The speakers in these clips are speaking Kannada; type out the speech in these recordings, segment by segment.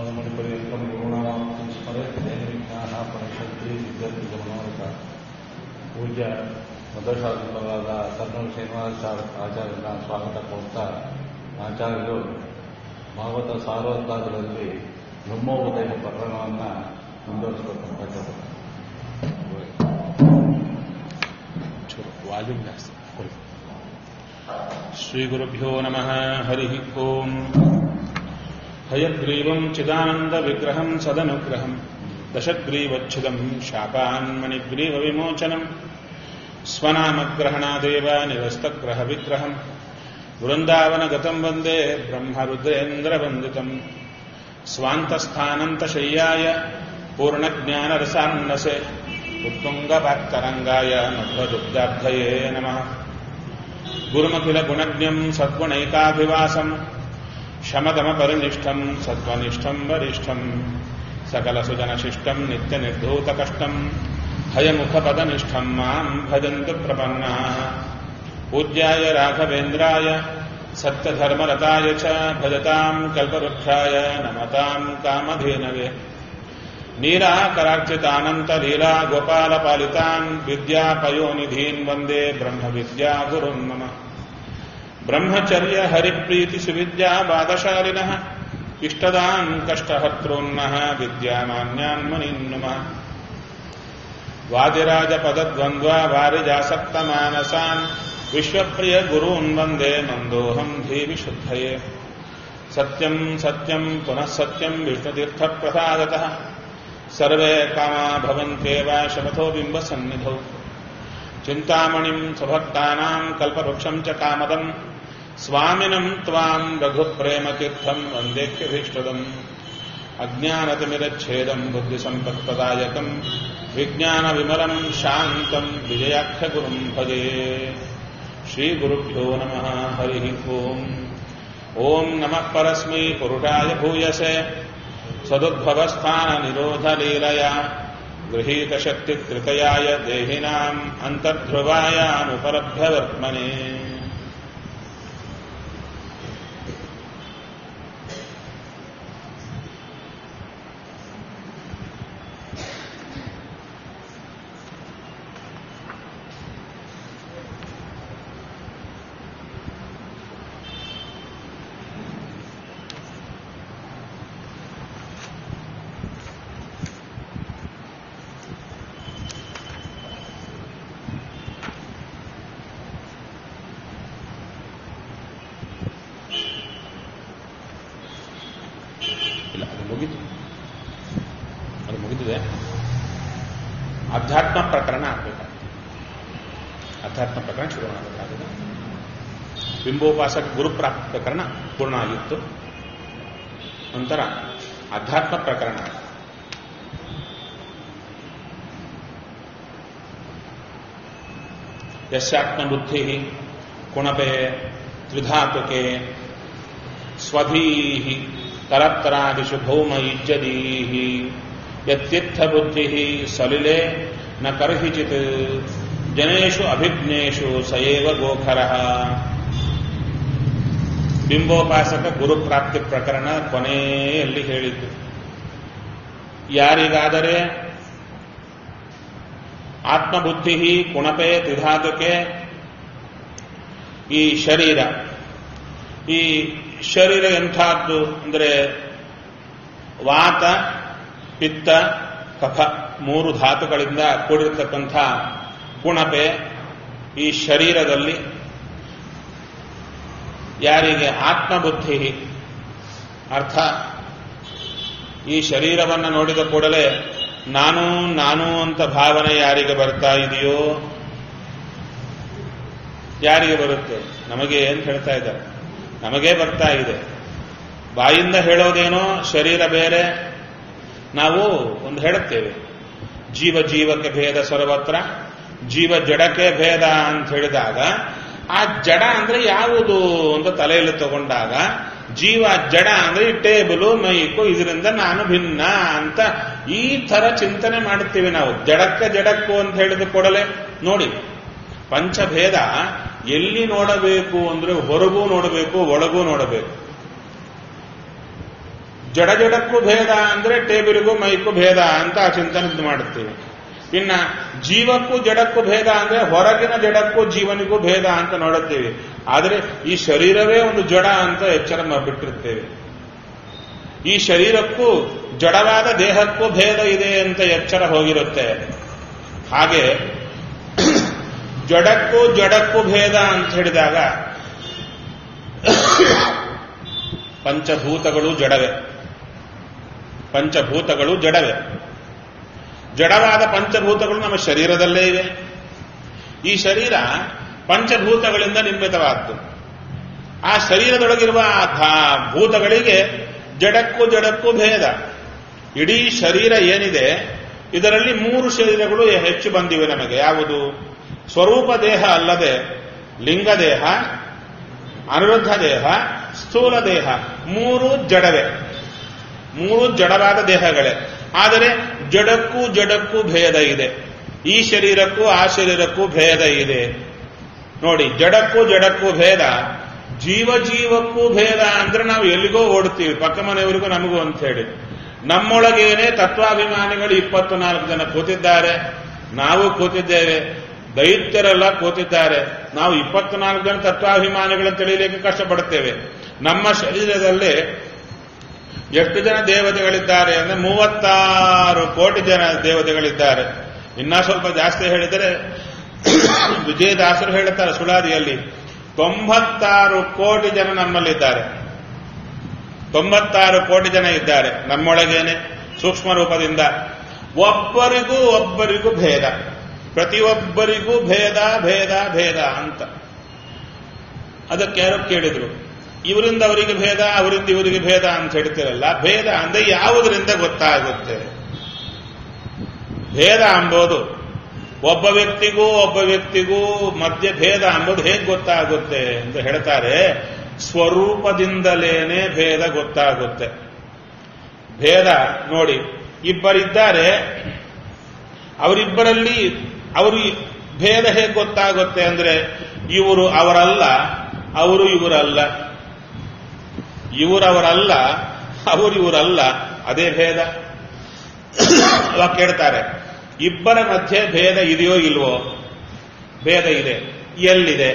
ಆತ್ಮಾನಮಣಿಪರ್ಯಂತಂ ಗುರುಣಾಂ ಸ್ಮರೆತ್ ವಿಜ್ಞಾನ ಪರಿಷತ್ತಿ ಸಿದ್ಧತಿ ಗಮನೋರಕ ಪೂಜ್ಯ ಮಧುಶಾಸನರಾದ ಕರ್ನೂಲು ಶ್ರೀನಿವಾಸ ಆಚಾರ್ಯನ ಸ್ವಾಗತ ಕೋರ್ತಾ ಆಚಾರ್ಯರು ಭಾಗವತ ಸಾರೋದ್ಧಾರದಲ್ಲಿ ಬ್ರಹ್ಮೋಪದೇಶ ಪ್ರಕರಣವನ್ನು ಮುಂದುವರಿಸಬೇಕಂತ ವಾಲ್ಯೂಮ್ ಜಾಸ್ತಿ ಕೊಡಿ ಶ್ರೀಗುರುಭ್ಯೋ ನಮಃ ಹರಿ ಓಂ ಹಯಗ್ರೀವಂ ಚಿದಾನಂದವಿಗ್ರಹಂ ಸದನುಗ್ರಹಂ ದಶಗ್ರೀವಚ್ಛಿದಂ ಶಾಪಾನ್ಮಣಿಗ್ರೀವವಿಮೋಚನಂ ಸ್ವನಾಮಗ್ರಹಣಾದೇವ ನಿರಸ್ತಗ್ರಹವಿಗ್ರಹಂ ವೃಂದಾವನಗತಂ ವಂದೇ ಬ್ರಹ್ಮರುದ್ರೇಂದ್ರವಂದಿತಂ ಸ್ವಾಂತಸ್ಥಾನಂತಶಯ್ಯಾಯ ಪೂರ್ಣಜ್ಞಾನರಸಾನ್ನಸೆ ಉತ್ತುಂಗಭಕ್ತರಂಗಾಯ ಮಧ್ವದುಗ್ಧಾಬ್ಧಯೇ ನಮಃ ಗುರುಮಖಿಲಗುಣಜ್ಞಂ ಸದ್ಗುಣೈಕಾಭಿವಾಸಂ ಶಮದಮಪರಿನಿಷ್ಠಂ ಸತ್ವನಿಷ್ಠಂ ವರಿಷ್ಠಂ सकलसुजनशिष्टं नित्यनिर्धूतकष्टं हयमुखपदनिष्ठं मां भजन्तु प्रपन्नाः पूज्याय राघवेन्द्राय सत्यधर्मरताय च भजतां कल्पवृक्षाय नमतां कामधेनवे नीराकरार्चितानन्तलीला गोपालपालितान् विद्यापयोनिधीन् वन्दे ब्रह्मविद्यागुरुन् मम ब्रह्मचर्य हरिप्रीतिसुविद्यावादशालिनः इष्टदान् कष्टहर्तॄन्नः विद्यामान्यान् मुनीन् नुमः वादिराजपदद्वन्द्वा वारिजासक्तमानसान् विश्वप्रियगुरून् वन्दे मन्दोऽहम् धीविशुद्धये सत्यम् सत्यम् पुनः सत्यम् विष्णुतीर्थप्रसादतः सर्वे कामा भवन्त्येव शपथो बिम्बसन्निधौ चिन्तामणिम् स्वभक्तानाम् कल्पवृक्षम् च कामदम् स्वामिनम् त्वाम् रघुप्रेमतीर्थम् वन्देह्यभीष्टदम् अज्ञानतिमिरच्छेदम् बुद्धिसम्पत्प्रदायकम् विज्ञानविमलम् शान्तम् विजयाख्यगुरुम् भजे श्रीगुरुभ्यो नमः हरिः ओम् ॐ नमः परस्मै पुरुषाय भूयसे सदुद्भवस्थाननिरोधलीलया गृहीतशक्तिकृतयाय देहिनाम् अन्तर्ध्रुवायानुपलभ्यवर्त्मने ಇಲ್ಲ ಅದು ಮುಗಿತು ಅದು ಮುಗಿದಿದೆ ಅಧ್ಯಾತ್ಮ ಪ್ರಕರಣ ಆಗಬೇಕಾಗ್ತದೆ ಅಧ್ಯಾತ್ಮ ಪ್ರಕರಣ ಶುರು ಮಾಡಬೇಕಾಗಿದೆ ಬಿಂಬೋಪಾಸಕ ಗುರುಪ್ರಾಪ್ತಿ ಪ್ರಕರಣ ಪೂರ್ಣ ಆಗಿತ್ತು ನಂತರ ಅಧ್ಯಾತ್ಮ ಪ್ರಕರಣ ಯಸ್ಯಾತ್ಮಬುದ್ಧಿ ಕುಣಪೆ ತ್ರಿಧಾತುಕೆ ಸ್ವಧೀಃ ತರತ್ತರಾದಿಷು ಭೌಮ ಇಜ್ಜದೀಃ ಯತ್ಯರ್ಥಬುದ್ಧಿಃ ಸಲಿಲೆ ನ ಕರ್ಹಿಚಿತ್ ಜನೇಷು ಅಭಿಜ್ಞೇಷು ಸಯೇವ ಗೋಖರಃ ಬಿಂಬೋಪಾಸಕ ಗುರುಪ್ರಾಪ್ತಿ ಪ್ರಕರಣ ಕೊನೆಯಲ್ಲಿ ಹೇಳಿದ್ದು ಯಾರಿಗಾದರೆ ಆತ್ಮಬುದ್ಧಿ ಕುಣಪೆ ತ್ರಿಧಾತುಕೆ ಈ ಶರೀರ ಈ ಶರೀರ ಎಂಥದ್ದು ಅಂದರೆ ವಾತ ಪಿತ್ತ ಕಫ ಮೂರು ಧಾತುಗಳಿಂದ ಕೂಡಿರತಕ್ಕಂಥ ಕುಣಪೆ ಈ ಶರೀರದಲ್ಲಿ ಯಾರಿಗೆ ಆತ್ಮಬುದ್ಧಿ ಅರ್ಥ ಈ ಶರೀರವನ್ನು ನೋಡಿದ ಕೂಡಲೇ ನಾನು ನಾನು ಅಂತ ಭಾವನೆ ಯಾರಿಗೆ ಬರ್ತಾ ಇದೆಯೋ ಯಾರಿಗೆ ಬರುತ್ತೆ ನಮಗೆ ಅಂತ ಹೇಳ್ತಾ ಇದ್ದಾರೆ ನಮಗೇ ಬರ್ತಾ ಇದೆ ಬಾಯಿಂದ ಹೇಳೋದೇನೋ ಶರೀರ ಬೇರೆ ನಾವು ಒಂದು ಹೇಳುತ್ತೇವೆ ಜೀವ ಜೀವಕ್ಕೆ ಭೇದ ಸರ್ವತ್ರ ಜೀವ ಜಡಕ್ಕೆ ಭೇದ ಅಂತ ಹೇಳಿದಾಗ ಆ ಜಡ ಅಂದ್ರೆ ಯಾವುದು ಅಂತ ತಲೆಯಲ್ಲಿ ತಗೊಂಡಾಗ ಜೀವ ಜಡ ಅಂದ್ರೆ ಈ ಟೇಬಲು ಮೈಕು ಇದರಿಂದ ನಾನು ಭಿನ್ನ ಅಂತ ಈ ತರ ಚಿಂತನೆ ಮಾಡುತ್ತೀವಿ ನಾವು ಜಡಕ್ಕೆ ಜಡಕ್ಕೂ ಅಂತ ಹೇಳಿದ ಕೂಡಲೇ ನೋಡಿ ಪಂಚಭೇದ ಎಲ್ಲಿ ನೋಡಬೇಕು ಅಂದ್ರೆ ಹೊರಗೂ ನೋಡಬೇಕು ಒಳಗೂ ನೋಡಬೇಕು ಜಡ ಜಡಕ್ಕೂ ಭೇದ ಅಂದ್ರೆ ಟೇಬಲ್ಗೂ ಮೈಗೂ ಭೇದ ಅಂತ ಆ ಚಿಂತನೆ ಮಾಡುತ್ತೀವಿ ಇನ್ನ ಜೀವಕ್ಕೂ ಜಡಕ್ಕೂ ಭೇದ ಅಂದ್ರೆ ಹೊರಗಿನ ಜಡಕ್ಕೂ ಜೀವನಿಗೂ ಭೇದ ಅಂತ ನೋಡುತ್ತೀವಿ ಆದರೆ ಈ ಶರೀರವೇ ಒಂದು ಜಡ ಅಂತ ಎಚ್ಚರ ಬಿಟ್ಟಿರ್ತೇವೆ ಈ ಶರೀರಕ್ಕೂ ಜಡವಾದ ದೇಹಕ್ಕೂ ಭೇದ ಇದೆ ಅಂತ ಎಚ್ಚರ ಹೋಗಿರುತ್ತೆ ಹಾಗೆ ಜಡಕ್ಕೂ ಜಡಕ್ಕೂ ಭೇದ ಅಂತ ಹೇಳಿದಾಗ ಪಂಚಭೂತಗಳು ಜಡವೆ ಪಂಚಭೂತಗಳು ಜಡವೆ ಜಡವಾದ ಪಂಚಭೂತಗಳು ನಮ್ಮ ಶರೀರದಲ್ಲೇ ಇವೆ ಈ ಶರೀರ ಪಂಚಭೂತಗಳಿಂದ ನಿರ್ಮಿತವಾದ್ದು ಆ ಶರೀರದೊಳಗಿರುವ ಆ ಧಾ- ಭೂತಗಳಿಗೆ ಜಡಕ್ಕೂ ಜಡಕ್ಕೂ ಭೇದ ಇಡೀ ಶರೀರ ಏನಿದೆ ಇದರಲ್ಲಿ ಮೂರು ಶರೀರಗಳು ಹೆಚ್ಚು ಬಂದಿವೆ ನಮಗೆ ಯಾವುದು ಸ್ವರೂಪ ದೇಹ ಅಲ್ಲದೆ ಲಿಂಗ ದೇಹ ಅನಿರುದ್ಧ ದೇಹ ಸ್ಥೂಲ ದೇಹ ಮೂರು ಜಡವೇ ಮೂರು ಜಡವಾದ ದೇಹಗಳೇ ಆದರೆ ಜಡಕ್ಕೂ ಜಡಕ್ಕೂ ಭೇದ ಇದೆ ಈ ಶರೀರಕ್ಕೂ ಆ ಶರೀರಕ್ಕೂ ಭೇದ ಇದೆ ನೋಡಿ ಜಡಕ್ಕೂ ಜಡಕ್ಕೂ ಭೇದ ಜೀವ ಜೀವಕ್ಕೂ ಭೇದ ಅಂದ್ರೆ ನಾವು ಎಲ್ಲಿಗೋ ಓಡ್ತೀವಿ ಪಕ್ಕ ಮನೆಯವರಿಗೂ ನಮಗೂ ಅಂತ ಹೇಳಿ ನಮ್ಮೊಳಗೇನೆ ತತ್ವಾಭಿಮಾನಿಗಳು ಇಪ್ಪತ್ತು ನಾಲ್ಕು ಜನ ಕೂತಿದ್ದಾರೆ ನಾವು ಕೂತಿದ್ದೇವೆ ದೈತ್ಯರೆಲ್ಲ ಕೂತಿದ್ದಾರೆ ನಾವು ಇಪ್ಪತ್ನಾಲ್ಕು ಜನ ತತ್ವಾಭಿಮಾನಿಗಳನ್ನು ತಿಳಿಯಲಿಕ್ಕೆ ಕಷ್ಟಪಡುತ್ತೇವೆ ನಮ್ಮ ಶರೀರದಲ್ಲಿ ಎಷ್ಟು ಜನ ದೇವತೆಗಳಿದ್ದಾರೆ ಅಂದ್ರೆ ಮೂವತ್ತಾರು ಕೋಟಿ ಜನ ದೇವತೆಗಳಿದ್ದಾರೆ ಇನ್ನ ಸ್ವಲ್ಪ ಜಾಸ್ತಿ ಹೇಳಿದರೆ ವಿಜಯದಾಸರು ಹೇಳುತ್ತಾರೆ ಸುಳಾದಿಯಲ್ಲಿ ತೊಂಬತ್ತಾರು ಕೋಟಿ ಜನ ನಮ್ಮಲ್ಲಿದ್ದಾರೆ ತೊಂಬತ್ತಾರು ಕೋಟಿ ಜನ ಇದ್ದಾರೆ ನಮ್ಮೊಳಗೇನೆ ಸೂಕ್ಷ್ಮ ರೂಪದಿಂದ ಒಬ್ಬರಿಗೂ ಒಬ್ಬರಿಗೂ ಭೇದ ಪ್ರತಿಯೊಬ್ಬರಿಗೂ ಭೇದ ಭೇದ ಭೇದ ಅಂತ ಅದಕ್ಕೆ ಯಾರೋ ಕೇಳಿದ್ರು ಇವರಿಂದ ಅವರಿಗೆ ಭೇದ ಅವರಿಂದ ಇವರಿಗೆ ಭೇದ ಅಂತ ಹೇಳ್ತಿರಲ್ಲ ಭೇದ ಅಂದ್ರೆ ಯಾವುದರಿಂದ ಗೊತ್ತಾಗುತ್ತೆ ಭೇದ ಅಂಬೋದು ಒಬ್ಬ ವ್ಯಕ್ತಿಗೂ ಒಬ್ಬ ವ್ಯಕ್ತಿಗೂ ಮಧ್ಯೆ ಭೇದ ಅಂಬೋದು ಹೇಗೆ ಗೊತ್ತಾಗುತ್ತೆ ಅಂತ ಹೇಳ್ತಾರೆ ಸ್ವರೂಪದಿಂದಲೇನೆ ಭೇದ ಗೊತ್ತಾಗುತ್ತೆ ಭೇದ ನೋಡಿ ಇಬ್ಬರಿದ್ದಾರೆ ಅವರಿಬ್ಬರಲ್ಲಿ ಅವರು ಭೇದ ಹೇಗೆ ಗೊತ್ತಾಗುತ್ತೆ ಅಂದ್ರೆ ಇವರು ಅವರಲ್ಲ ಅವರು ಇವರಲ್ಲ ಇವರವರಲ್ಲ ಅವರು ಇವರಲ್ಲ ಅದೇ ಭೇದ ಅವಾಗ ಕೇಳ್ತಾರೆ ಇಬ್ಬರ ಮಧ್ಯೆ ಭೇದ ಇದೆಯೋ ಇಲ್ವೋ ಭೇದ ಇದೆ ಎಲ್ಲಿದೆ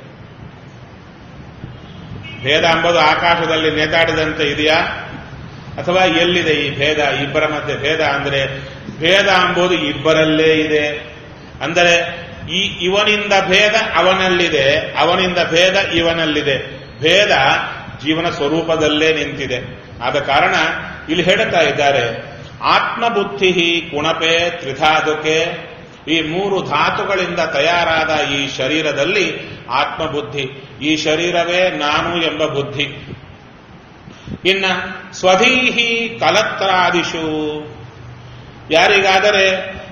ಭೇದ ಎಂಬುದು ಆಕಾಶದಲ್ಲಿ ನೇತಾಡಿದಂತೆ ಇದೆಯಾ ಅಥವಾ ಎಲ್ಲಿದೆ ಈ ಭೇದ ಇಬ್ಬರ ಮಧ್ಯೆ ಭೇದ ಅಂದ್ರೆ ಭೇದ ಎಂಬುದು ಇಬ್ಬರಲ್ಲೇ ಇದೆ ಅಂದರೆ ಈ ಇವನಿಂದ ಭೇದ ಅವನಲ್ಲಿದೆ ಅವನಿಂದ ಭೇದ ಇವನಲ್ಲಿದೆ ಭೇದ ಜೀವನ ಸ್ವರೂಪದಲ್ಲೇ ನಿಂತಿದೆ ಆದ ಕಾರಣ ಇಲ್ಲಿ ಹೇಳುತ್ತಾ ಇದ್ದಾರೆ ಆತ್ಮಬುದ್ಧಿ ಕುಣಪೆ ತ್ರಿಧಾತುಕೆ ಈ ಮೂರು ಧಾತುಗಳಿಂದ ತಯಾರಾದ ಈ ಶರೀರದಲ್ಲಿ ಆತ್ಮಬುದ್ಧಿ ಈ ಶರೀರವೇ ನಾನು ಎಂಬ ಬುದ್ಧಿ ಇನ್ನ ಸ್ವಧೀಹಿ ಕಲತ್ರಾದಿಶು ಯಾರಿಗಾದರೆ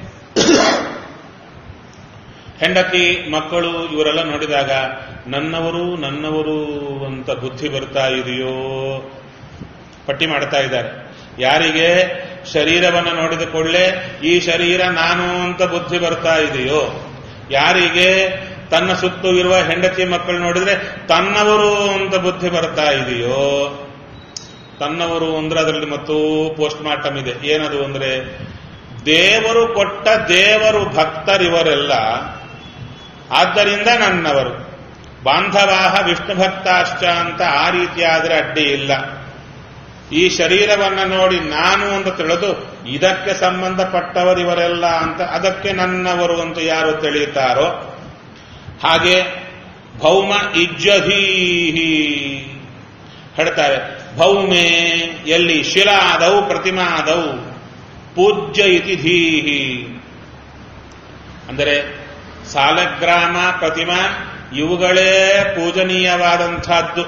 ಹೆಂಡತಿ ಮಕ್ಕಳು ಇವರೆಲ್ಲ ನೋಡಿದಾಗ ನನ್ನವರು ನನ್ನವರು ಅಂತ ಬುದ್ಧಿ ಬರ್ತಾ ಇದೆಯೋ ಪಟ್ಟಿ ಮಾಡ್ತಾ ಇದ್ದಾರೆ ಯಾರಿಗೆ ಶರೀರವನ್ನು ನೋಡಿದ ಕೂಡಲೇ ಈ ಶರೀರ ನಾನು ಅಂತ ಬುದ್ಧಿ ಬರ್ತಾ ಇದೆಯೋ ಯಾರಿಗೆ ತನ್ನ ಸುತ್ತು ಇರುವ ಹೆಂಡತಿ ಮಕ್ಕಳು ನೋಡಿದ್ರೆ ತನ್ನವರು ಅಂತ ಬುದ್ಧಿ ಬರ್ತಾ ಇದೆಯೋ ತನ್ನವರು ಅಂದ್ರೆ ಅದರಲ್ಲಿ ಮತ್ತು ಪೋಸ್ಟ್ ಮಾರ್ಟಮ್ ಇದೆ ಏನದು ಅಂದ್ರೆ ದೇವರು ಕೊಟ್ಟ ದೇವರು ಭಕ್ತರಿವರೆಲ್ಲ ಆದ್ದರಿಂದ ನನ್ನವರು ಬಾಂಧವಾಹ ವಿಷ್ಣು ಭಕ್ತಾಶ್ಚ ಅಂತ ಆ ರೀತಿಯಾದರೆ ಅಡ್ಡಿ ಇಲ್ಲ ಈ ಶರೀರವನ್ನ ನೋಡಿ ನಾನು ಅಂತ ತಿಳಿದು ಇದಕ್ಕೆ ಸಂಬಂಧಪಟ್ಟವರು ಇವರೆಲ್ಲ ಅಂತ ಅದಕ್ಕೆ ನನ್ನವರು ಅಂತ ಯಾರು ತಿಳಿಯುತ್ತಾರೋ ಹಾಗೆ ಭೌಮ ಇಜ್ಜಧೀಹಿ ಹೇಳ್ತಾರೆ ಭೌಮೆ ಎಲ್ಲಿ ಶಿಲಾದವು ಪ್ರತಿಮಾದವು ಪೂಜ್ಯ ಇತಿ ಧೀಹಿ ಅಂದರೆ ಸಾಲಗ್ರಾಮ ಪ್ರತಿಮಾ ಇವುಗಳೇ ಪೂಜನೀಯವಾದಂಥದ್ದು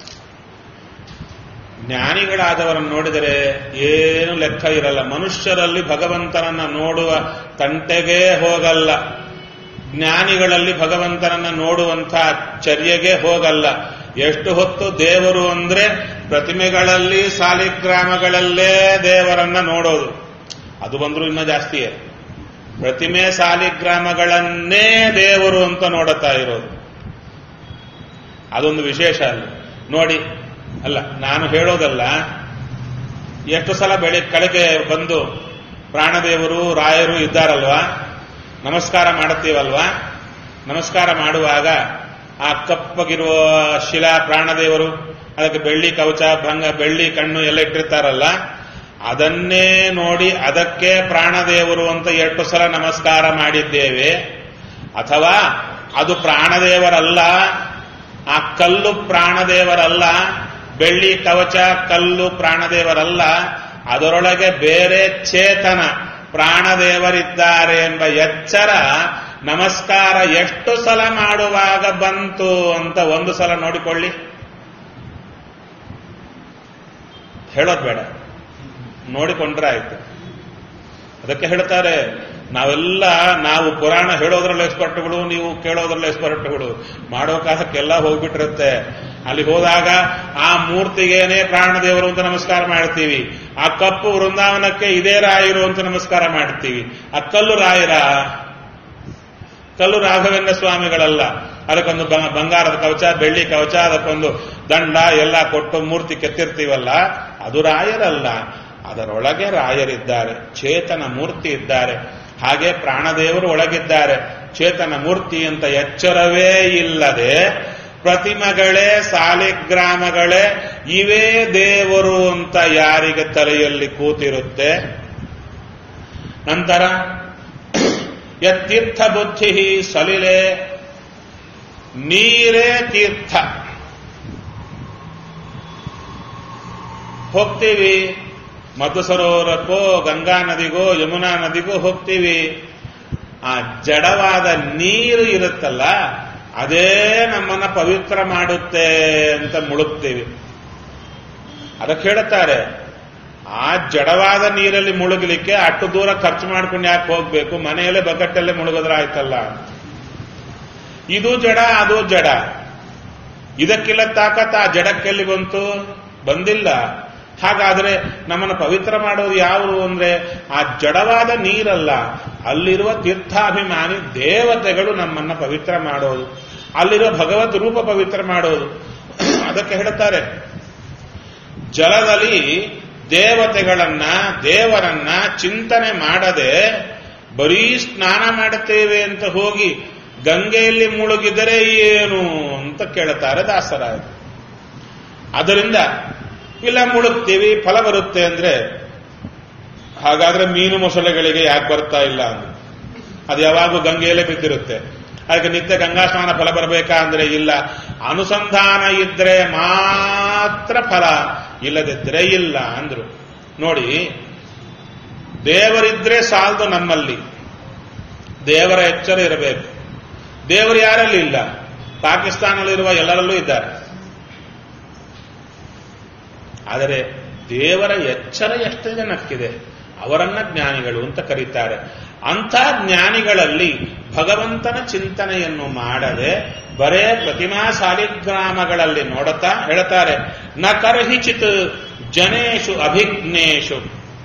ಜ್ಞಾನಿಗಳಾದವರನ್ನು ನೋಡಿದರೆ ಏನು ಲೆಕ್ಕ ಇರಲ್ಲ ಮನುಷ್ಯರಲ್ಲಿ ಭಗವಂತನನ್ನ ನೋಡುವ ತಂಟೆಗೆ ಹೋಗಲ್ಲ ಜ್ಞಾನಿಗಳಲ್ಲಿ ಭಗವಂತನನ್ನ ನೋಡುವಂಥ ಚರ್ಯೆಗೆ ಹೋಗಲ್ಲ ಎಷ್ಟು ಹೊತ್ತು ದೇವರು ಅಂದ್ರೆ ಪ್ರತಿಮೆಗಳಲ್ಲಿ ಸಾಲಿಗ್ರಾಮಗಳಲ್ಲೇ ದೇವರನ್ನ ನೋಡೋದು ಅದು ಬಂದ್ರು ಇನ್ನೂ ಜಾಸ್ತಿಯೇ ಪ್ರತಿಮೆ ಸಾಲಿಗ್ರಾಮಗಳನ್ನೇ ದೇವರು ಅಂತ ನೋಡುತ್ತಾ ಇರೋದು ಅದೊಂದು ವಿಶೇಷ ಅಲ್ಲಿ ನೋಡಿ ಅಲ್ಲ ನಾನು ಹೇಳೋದಲ್ಲ ಎಷ್ಟು ಸಲ ಬೆಳಿ ಕಳೆಗೆ ಬಂದು ಪ್ರಾಣದೇವರು ರಾಯರು ಇದ್ದಾರಲ್ವಾ ನಮಸ್ಕಾರ ಮಾಡುತ್ತೀವಲ್ವಾ ನಮಸ್ಕಾರ ಮಾಡುವಾಗ ಆ ಕಪ್ಪಗಿರುವ ಶಿಲಾ ಪ್ರಾಣದೇವರು ಅದಕ್ಕೆ ಬೆಳ್ಳಿ ಕವಚ ಭಂಗ ಬೆಳ್ಳಿ ಕಣ್ಣು ಎಲ್ಲ ಇಟ್ಟಿರ್ತಾರಲ್ಲ ಅದನ್ನೇ ನೋಡಿ ಅದಕ್ಕೆ ಪ್ರಾಣದೇವರು ಅಂತ ಎಷ್ಟು ಸಲ ನಮಸ್ಕಾರ ಮಾಡಿದ್ದೇವೆ ಅಥವಾ ಅದು ಪ್ರಾಣದೇವರಲ್ಲ ಆ ಕಲ್ಲು ಪ್ರಾಣದೇವರಲ್ಲ ಬೆಳ್ಳಿ ಕವಚ ಕಲ್ಲು ಪ್ರಾಣದೇವರಲ್ಲ ಅದರೊಳಗೆ ಬೇರೆ ಚೇತನ ಪ್ರಾಣದೇವರಿದ್ದಾರೆ ಎಂಬ ಎಚ್ಚರ ನಮಸ್ಕಾರ ಎಷ್ಟು ಸಲ ಮಾಡುವಾಗ ಬಂತು ಅಂತ ಒಂದು ಸಲ ನೋಡಿಕೊಳ್ಳಿ ಹೇಳೋದು ಬೇಡ ನೋಡಿಕೊಂಡ್ರೆ ಆಯ್ತು ಅದಕ್ಕೆ ಹೇಳ್ತಾರೆ ನಾವೆಲ್ಲ ನಾವು ಪುರಾಣ ಹೇಳೋದ್ರಲ್ಲಿ ಎಕ್ಸ್ಪರ್ಟ್ಗಳು ನೀವು ಕೇಳೋದ್ರಲ್ಲಿ ಎಕ್ಸ್ಪರ್ಟ್ಗಳು ಮಾಡೋ ಕಾಲಕ್ಕೆಲ್ಲ ಹೋಗ್ಬಿಟ್ಟಿರುತ್ತೆ ಅಲ್ಲಿ ಹೋದಾಗ ಆ ಮೂರ್ತಿಗೇನೆ ಪ್ರಾಣದೇವರು ಅಂತ ನಮಸ್ಕಾರ ಮಾಡ್ತೀವಿ ಆ ಕಪ್ಪು ವೃಂದಾವನಕ್ಕೆ ಇದೇ ರಾಯರು ಅಂತ ನಮಸ್ಕಾರ ಮಾಡ್ತೀವಿ ಆ ಕಲ್ಲು ರಾಯರ ಕಲ್ಲು ರಾಘವೇಂದ್ರ ಸ್ವಾಮಿಗಳಲ್ಲ ಅದಕ್ಕೊಂದು ಬ- ಬಂಗಾರದ ಕವಚ ಬೆಳ್ಳಿ ಕವಚ ಅದಕ್ಕೊಂದು ದಂಡ ಎಲ್ಲ ಕೊಟ್ಟು ಮೂರ್ತಿ ಕೆತ್ತಿರ್ತೀವಲ್ಲ ಅದು ರಾಯರಲ್ಲ ಅದರೊಳಗೆ ರಾಯರಿದ್ದಾರೆ ಚೇತನ ಮೂರ್ತಿ ಇದ್ದಾರೆ ಹಾಗೆ ಪ್ರಾಣದೇವರು ಒಳಗಿದ್ದಾರೆ ಚೇತನ ಮೂರ್ತಿ ಅಂತ ಎಚ್ಚರವೇ ಇಲ್ಲದೆ ಪ್ರತಿಮೆಗಳೇ ಸಾಲಿಗ್ರಾಮಗಳೇ ಇವೇ ದೇವರು ಅಂತ ಯಾರಿಗೆ ತಲೆಯಲ್ಲಿ ಕೂತಿರುತ್ತೆ ನಂತರ ಯತ್ತೀರ್ಥ ಬುದ್ಧಿ ಸಲಿಲೆ ನೀರೇ ತೀರ್ಥ ಹೋಗ್ತೀವಿ ಮಧು ಸರೋವರಕ್ಕೋ ಗಂಗಾ ನದಿಗೋ ಯಮುನಾ ನದಿಗೋ ಹೋಗ್ತೀವಿ ಆ ಜಡವಾದ ನೀರು ಇರುತ್ತಲ್ಲ ಅದೇ ನಮ್ಮನ್ನ ಪವಿತ್ರ ಮಾಡುತ್ತೆ ಅಂತ ಮುಳುಗ್ತೀವಿ ಅದಕ್ಕೆ ಹೇಳುತ್ತಾರೆ ಆ ಜಡವಾದ ನೀರಲ್ಲಿ ಮುಳುಗಲಿಕ್ಕೆ ಅಷ್ಟು ದೂರ ಖರ್ಚು ಮಾಡ್ಕೊಂಡು ಯಾಕೆ ಹೋಗ್ಬೇಕು ಮನೆಯಲ್ಲೇ ಬಕೆಟ್ಟಲ್ಲೇ ಮುಳುಗಿದ್ರೆ ಆಯ್ತಲ್ಲ ಇದು ಜಡ ಅದು ಜಡ ಇದಕ್ಕಿಲ್ಲ ತಾಕತ್ ಆ ಜಡಕ್ಕೆಲ್ಲಿ ಬಂತು ಬಂದಿಲ್ಲ ಹಾಗಾದ್ರೆ ನಮ್ಮನ್ನು ಪವಿತ್ರ ಮಾಡೋದು ಯಾವುದು ಅಂದ್ರೆ ಆ ಜಡವಾದ ನೀರಲ್ಲ ಅಲ್ಲಿರುವ ತೀರ್ಥಾಭಿಮಾನಿ ದೇವತೆಗಳು ನಮ್ಮನ್ನ ಪವಿತ್ರ ಮಾಡೋದು ಅಲ್ಲಿರುವ ಭಗವತ್ ರೂಪ ಪವಿತ್ರ ಮಾಡೋದು ಅದಕ್ಕೆ ಹೇಳುತ್ತಾರೆ ಜಲದಲ್ಲಿ ದೇವತೆಗಳನ್ನ ದೇವರನ್ನ ಚಿಂತನೆ ಮಾಡದೆ ಬರೀ ಸ್ನಾನ ಮಾಡುತ್ತೇವೆ ಅಂತ ಹೋಗಿ ಗಂಗೆಯಲ್ಲಿ ಮುಳುಗಿದರೆ ಏನು ಅಂತ ಕೇಳುತ್ತಾರೆ ದಾಸರಾಯ ಅದರಿಂದ ಇಲ್ಲ ಮುಳುಗ್ತೀವಿ ಫಲ ಬರುತ್ತೆ ಅಂದ್ರೆ ಹಾಗಾದ್ರೆ ಮೀನು ಮೊಸಳೆಗಳಿಗೆ ಯಾಕೆ ಬರ್ತಾ ಇಲ್ಲ ಅಂದ್ರೆ ಅದು ಯಾವಾಗೂ ಗಂಗೆಯಲ್ಲೇ ಬಿದ್ದಿರುತ್ತೆ ಅದಕ್ಕೆ ನಿತ್ಯ ಗಂಗಾ ಸ್ನಾನ ಫಲ ಬರಬೇಕಾ ಅಂದ್ರೆ ಇಲ್ಲ ಅನುಸಂಧಾನ ಇದ್ರೆ ಮಾತ್ರ ಫಲ ಇಲ್ಲದಿದ್ರೆ ಇಲ್ಲ ಅಂದ್ರು ನೋಡಿ ದೇವರಿದ್ರೆ ಸಾಲದು ನಮ್ಮಲ್ಲಿ ದೇವರ ಎಚ್ಚರ ಇರಬೇಕು ದೇವರು ಯಾರಲ್ಲಿ ಇಲ್ಲ ಪಾಕಿಸ್ತಾನದಲ್ಲಿರುವ ಎಲ್ಲರಲ್ಲೂ ಇದ್ದಾರೆ ಆದರೆ ದೇವರ ಎಚ್ಚರ ಎಷ್ಟು ಜನಕ್ಕಿದೆ ಅವರನ್ನ ಜ್ಞಾನಿಗಳು ಅಂತ ಕರೀತಾರೆ ಅಂಥ ಜ್ಞಾನಿಗಳಲ್ಲಿ ಭಗವಂತನ ಚಿಂತನೆಯನ್ನು ಮಾಡದೆ ಬರೇ ಪ್ರತಿಮಾ ಸಾಲಿಗ್ರಾಮಗಳಲ್ಲಿ ನೋಡುತ್ತಾ ಹೇಳ್ತಾರೆ ನ ಕರ್ಹಿಚಿತ್ ಜನೇಶು ಅಭಿಜ್ಞೇಶು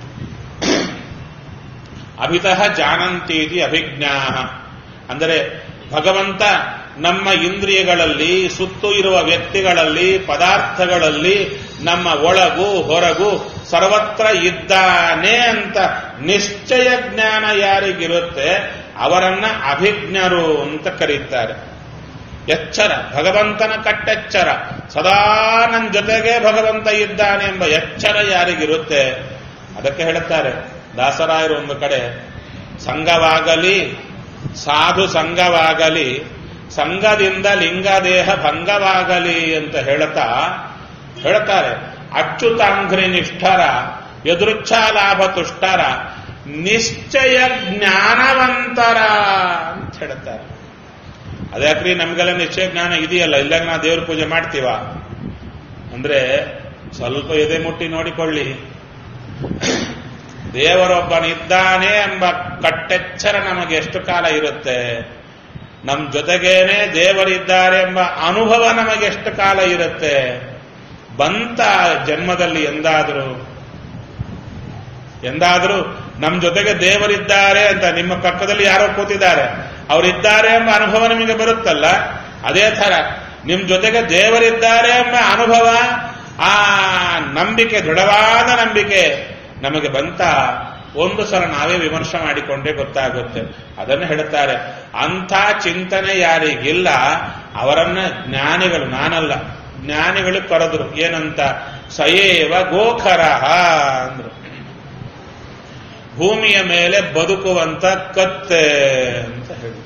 ಅಭಿತಃ ಜಾನಂತೀತಿ ಅಭಿಜ್ಞಾ ಅಂದರೆ ಭಗವಂತ ನಮ್ಮ ಇಂದ್ರಿಯಗಳಲ್ಲಿ ಸುತ್ತು ಇರುವ ವ್ಯಕ್ತಿಗಳಲ್ಲಿ ಪದಾರ್ಥಗಳಲ್ಲಿ ನಮ್ಮ ಒಳಗೂ ಹೊರಗೂ ಸರ್ವತ್ರ ಇದ್ದಾನೆ ಅಂತ ನಿಶ್ಚಯ ಜ್ಞಾನ ಯಾರಿಗಿರುತ್ತೆ ಅವರನ್ನ ಅಭಿಜ್ಞರು ಅಂತ ಕರೀತಾರೆ ಎಚ್ಚರ ಭಗವಂತನ ಕಟ್ಟೆಚ್ಚರ ಸದಾ ನನ್ನ ಜೊತೆಗೆ ಭಗವಂತ ಇದ್ದಾನೆ ಎಂಬ ಎಚ್ಚರ ಯಾರಿಗಿರುತ್ತೆ ಅದಕ್ಕೆ ಹೇಳುತ್ತಾರೆ ದಾಸರಾಯರು ಒಂದು ಕಡೆ ಸಂಘವಾಗಲಿ ಸಾಧು ಸಂಘವಾಗಲಿ ಸಂಘದಿಂದ ಲಿಂಗದೇಹ ಭಂಗವಾಗಲಿ ಅಂತ ಹೇಳುತ್ತಾ ಹೇಳ್ತಾರೆ ಅಚ್ಯುತಾಂಘ್ರಿ ನಿಷ್ಠರ ಎದುರುಚ್ಛಾಲಾಭ ತುಷ್ಟರ ನಿಶ್ಚಯ ಜ್ಞಾನವಂತರ ಅಂತ ಹೇಳ್ತಾರೆ ಅದ್ಯಾಕ್ರಿ ನಮಗೆಲ್ಲ ನಿಶ್ಚಯ ಜ್ಞಾನ ಇದೆಯಲ್ಲ ಇಲ್ಲಾಗ ನಾವು ದೇವ್ರ ಪೂಜೆ ಮಾಡ್ತೀವ ಅಂದ್ರೆ ಸ್ವಲ್ಪ ಎದೆ ಮುಟ್ಟಿ ನೋಡಿಕೊಳ್ಳಿ ದೇವರೊಬ್ಬನಿದ್ದಾನೆ ಎಂಬ ಕಟ್ಟೆಚ್ಚರ ನಮಗೆ ಎಷ್ಟು ಕಾಲ ಇರುತ್ತೆ ನಮ್ಮ ಜೊತೆಗೇನೆ ದೇವರಿದ್ದಾರೆ ಎಂಬ ಅನುಭವ ನಮಗೆ ಎಷ್ಟು ಕಾಲ ಇರುತ್ತೆ ಬಂತ ಜನ್ಮದಲ್ಲಿ ಎಂದಾದರೂ ಎಂದಾದರೂ ನಮ್ಮ ಜೊತೆಗೆ ದೇವರಿದ್ದಾರೆ ಅಂತ ನಿಮ್ಮ ಪಕ್ಕದಲ್ಲಿ ಯಾರೋ ಕೂತಿದ್ದಾರೆ ಅವರಿದ್ದಾರೆ ಎಂಬ ಅನುಭವ ನಿಮಗೆ ಬರುತ್ತಲ್ಲ ಅದೇ ತರ ನಿಮ್ ಜೊತೆಗೆ ದೇವರಿದ್ದಾರೆ ಎಂಬ ಅನುಭವ ಆ ನಂಬಿಕೆ ದೃಢವಾದ ನಂಬಿಕೆ ನಮಗೆ ಬಂತ ಒಂದು ಸಲ ನಾವೇ ವಿಮರ್ಶೆ ಮಾಡಿಕೊಂಡೇ ಗೊತ್ತಾಗುತ್ತೆ ಅದನ್ನು ಹೇಳುತ್ತಾರೆ ಅಂಥ ಚಿಂತನೆ ಯಾರಿಗಿಲ್ಲ ಅವರನ್ನ ಜ್ಞಾನಿಗಳು ನಾನಲ್ಲ ಜ್ಞಾನಿಗಳು ಕರೆದ್ರು ಏನಂತ ಸಯೇವ ಗೋಖರ ಅಂದ್ರು ಭೂಮಿಯ ಮೇಲೆ ಬದುಕುವಂತ ಕತ್ತೆ ಅಂತ ಹೇಳಿದ್ರು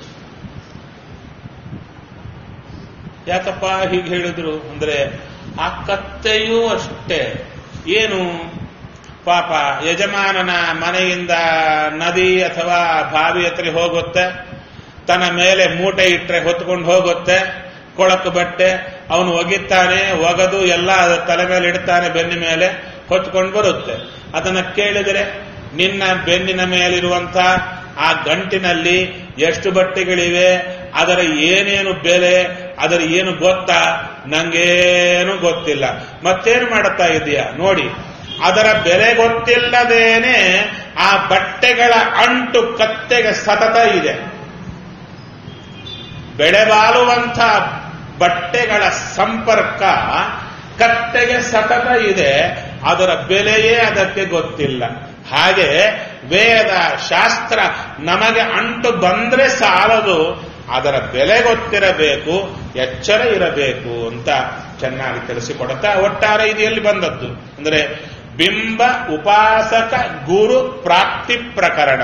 ಯಾಕಪ್ಪ ಹೀಗೆ ಹೇಳಿದ್ರು ಅಂದ್ರೆ ಆ ಕತ್ತೆಯೂ ಅಷ್ಟೇ ಏನು ಪಾಪ ಯಜಮಾನನ ಮನೆಯಿಂದ ನದಿ ಅಥವಾ ಬಾವಿ ಹತ್ರ ಹೋಗುತ್ತೆ ತನ್ನ ಮೇಲೆ ಮೂಟೆ ಇಟ್ಟರೆ ಹೊತ್ಕೊಂಡು ಹೋಗುತ್ತೆ ಕೊಳಕು ಬಟ್ಟೆ ಅವನು ಒಗಿತಾನೆ ಒಗದು ಎಲ್ಲ ಅದರ ತಲೆ ಮೇಲೆ ಇಡ್ತಾನೆ ಬೆನ್ನಿ ಮೇಲೆ ಹೊತ್ಕೊಂಡು ಬರುತ್ತೆ ಅದನ್ನ ಕೇಳಿದರೆ ನಿನ್ನ ಬೆನ್ನಿನ ಮೇಲಿರುವಂತ ಆ ಗಂಟಿನಲ್ಲಿ ಎಷ್ಟು ಬಟ್ಟೆಗಳಿವೆ ಅದರ ಏನೇನು ಬೆಲೆ ಅದರ ಏನು ಗೊತ್ತಾ ನಂಗೇನು ಗೊತ್ತಿಲ್ಲ ಮತ್ತೇನು ಮಾಡುತ್ತಾ ಇದೆಯಾ ನೋಡಿ ಅದರ ಬೆಲೆ ಗೊತ್ತಿಲ್ಲದೇನೆ ಆ ಬಟ್ಟೆಗಳ ಅಂಟು ಕತ್ತೆಗೆ ಸತತ ಇದೆ ಬೆಳೆಬಾಳುವಂಥ ಬಟ್ಟೆಗಳ ಸಂಪರ್ಕ ಕತ್ತೆಗೆ ಸತತ ಇದೆ ಅದರ ಬೆಲೆಯೇ ಅದಕ್ಕೆ ಗೊತ್ತಿಲ್ಲ ಹಾಗೆ ವೇದ ಶಾಸ್ತ್ರ ನಮಗೆ ಅಂಟು ಬಂದ್ರೆ ಸಾಲದು ಅದರ ಬೆಲೆ ಗೊತ್ತಿರಬೇಕು ಎಚ್ಚರ ಇರಬೇಕು ಅಂತ ಚೆನ್ನಾಗಿ ತಿಳಿಸಿಕೊಡುತ್ತಾ ಒಟ್ಟಾರೆ ಇದು ಎಲ್ಲಿ ಬಂದದ್ದು ಅಂದ್ರೆ ಬಿಂಬ ಉಪಾಸಕ ಗುರು ಪ್ರಾಪ್ತಿ ಪ್ರಕರಣ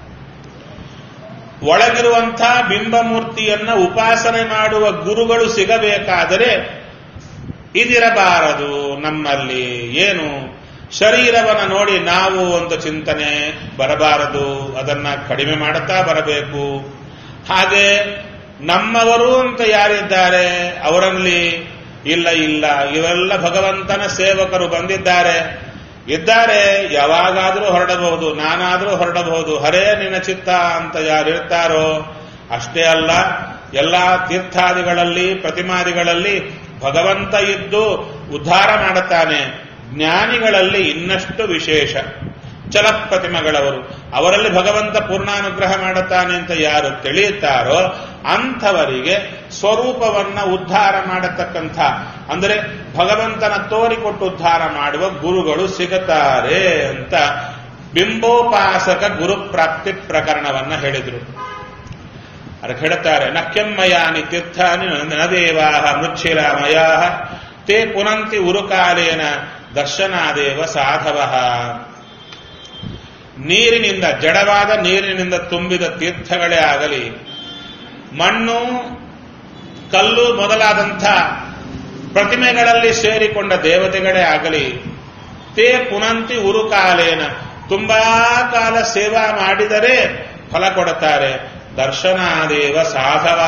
ಒಳಗಿರುವಂಥ ಬಿಂಬಮೂರ್ತಿಯನ್ನ ಉಪಾಸನೆ ಮಾಡುವ ಗುರುಗಳು ಸಿಗಬೇಕಾದರೆ ಇದಿರಬಾರದು ನಮ್ಮಲ್ಲಿ ಏನು ಶರೀರವನ್ನು ನೋಡಿ ನಾವು ಒಂದು ಚಿಂತನೆ ಬರಬಾರದು ಅದನ್ನ ಕಡಿಮೆ ಮಾಡುತ್ತಾ ಬರಬೇಕು ಹಾಗೆ ನಮ್ಮವರು ಅಂತ ಯಾರಿದ್ದಾರೆ ಅವರಲ್ಲಿ ಇಲ್ಲ ಇಲ್ಲ ಇವೆಲ್ಲ ಭಗವಂತನ ಸೇವಕರು ಬಂದಿದ್ದಾರೆ ಇದ್ದಾರೆ ಯಾವಾಗಾದರೂ ಹೊರಡಬಹುದು ನಾನಾದರೂ ಹೊರಡಬಹುದು ಹರೇ ನಿನ್ನ ಚಿತ್ತ ಅಂತ ಯಾರಿರ್ತಾರೋ ಅಷ್ಟೇ ಅಲ್ಲ ಎಲ್ಲಾ ತೀರ್ಥಾದಿಗಳಲ್ಲಿ ಪ್ರತಿಮಾದಿಗಳಲ್ಲಿ ಭಗವಂತ ಇದ್ದು ಉದ್ಧಾರ ಮಾಡುತ್ತಾನೆ ಜ್ಞಾನಿಗಳಲ್ಲಿ ಇನ್ನಷ್ಟು ವಿಶೇಷ ಚಲಪ್ರತಿಮಗಳವರು ಅವರಲ್ಲಿ ಭಗವಂತ ಪೂರ್ಣಾನುಗ್ರಹ ಮಾಡುತ್ತಾನೆ ಅಂತ ಯಾರು ತಿಳಿಯುತ್ತಾರೋ ಅಂಥವರಿಗೆ ಸ್ವರೂಪವನ್ನ ಉದ್ಧಾರ ಮಾಡತಕ್ಕಂಥ ಅಂದರೆ ಭಗವಂತನ ತೋರಿಕೊಟ್ಟು ಉದ್ಧಾರ ಮಾಡುವ ಗುರುಗಳು ಸಿಗುತ್ತಾರೆ ಅಂತ ಬಿಂಬೋಪಾಸಕ ಗುರು ಪ್ರಾಪ್ತಿ ಪ್ರಕರಣವನ್ನ ಹೇಳಿದರು ಅದಕ್ಕೆ ಹೇಳುತ್ತಾರೆ ನಕ್ಕೆಮ್ಮಯಾನಿ ತೀರ್ಥಾನಿ ನದೇವಾಹ ಮೃಚ್ಛಿರಾಮಯಾ ತೇ ಪುನಂತಿ ಉರುಕಾಲೇನ ದರ್ಶನಾದೇವ ಸಾಧವ ನೀರಿನಿಂದ ಜಡವಾದ ನೀರಿನಿಂದ ತುಂಬಿದ ತೀರ್ಥಗಳೇ ಆಗಲಿ ಮಣ್ಣು ಕಲ್ಲು ಮೊದಲಾದಂಥ ಪ್ರತಿಮೆಗಳಲ್ಲಿ ಸೇರಿಕೊಂಡ ದೇವತೆಗಳೇ ಆಗಲಿ ತೇ ಪುನಂತಿ ಉರುಕಾಲೇನ ತುಂಬಾ ಕಾಲ ಸೇವಾ ಮಾಡಿದರೆ ಫಲ ಕೊಡುತ್ತಾರೆ ದರ್ಶನಾದೇವ ಸಾಧವ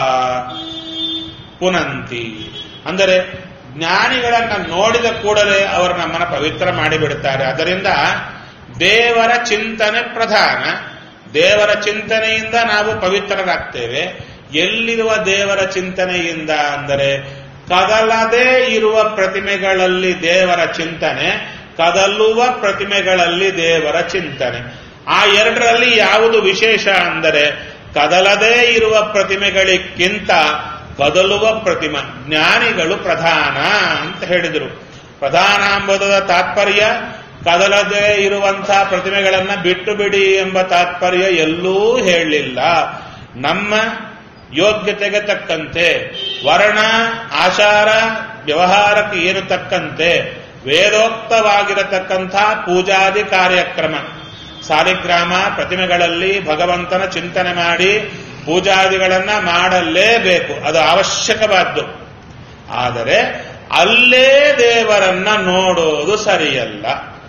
ಪುನಂತಿ ಅಂದರೆ ಜ್ಞಾನಿಗಳನ್ನ ನೋಡಿದ ಕೂಡಲೇ ಅವರು ನಮ್ಮನ್ನ ಪವಿತ್ರ ಮಾಡಿಬಿಡುತ್ತಾರೆ ಅದರಿಂದ ದೇವರ ಚಿಂತನೆ ಪ್ರಧಾನ ದೇವರ ಚಿಂತನೆಯಿಂದ ನಾವು ಪವಿತ್ರರಾಗ್ತೇವೆ ಎಲ್ಲಿರುವ ದೇವರ ಚಿಂತನೆಯಿಂದ ಅಂದರೆ ಕದಲದೇ ಇರುವ ಪ್ರತಿಮೆಗಳಲ್ಲಿ ದೇವರ ಚಿಂತನೆ ಕದಲುವ ಪ್ರತಿಮೆಗಳಲ್ಲಿ ದೇವರ ಚಿಂತನೆ ಆ ಎರಡರಲ್ಲಿ ಯಾವುದು ವಿಶೇಷ ಅಂದರೆ ಕದಲದೇ ಇರುವ ಪ್ರತಿಮೆಗಳಿಗಿಂತ ಕದಲುವ ಪ್ರತಿಮ ಜ್ಞಾನಿಗಳು ಪ್ರಧಾನ ಅಂತ ಹೇಳಿದರು ಪ್ರಧಾನ ಎಂಬುದರ ತಾತ್ಪರ್ಯ ಕದಲದೇ ಇರುವಂತಹ ಪ್ರತಿಮೆಗಳನ್ನ ಬಿಟ್ಟು ಬಿಡಿ ಎಂಬ ತಾತ್ಪರ್ಯ ಎಲ್ಲೂ ಹೇಳಲಿಲ್ಲ ನಮ್ಮ ಯೋಗ್ಯತೆಗೆ ತಕ್ಕಂತೆ ವರ್ಣ ಆಚಾರ ವ್ಯವಹಾರಕ್ಕೆ ಏನು ತಕ್ಕಂತೆ ವೇದೋಕ್ತವಾಗಿರತಕ್ಕಂಥ ಪೂಜಾದಿ ಕಾರ್ಯಕ್ರಮ ಸಾಲಿಗ್ರಾಮ ಪ್ರತಿಮೆಗಳಲ್ಲಿ ಭಗವಂತನ ಚಿಂತನೆ ಮಾಡಿ ಪೂಜಾದಿಗಳನ್ನ ಮಾಡಲೇಬೇಕು ಅದು ಅವಶ್ಯಕವಾದ್ದು ಆದರೆ ಅಲ್ಲೇ ದೇವರನ್ನ ನೋಡೋದು ಸರಿಯಲ್ಲ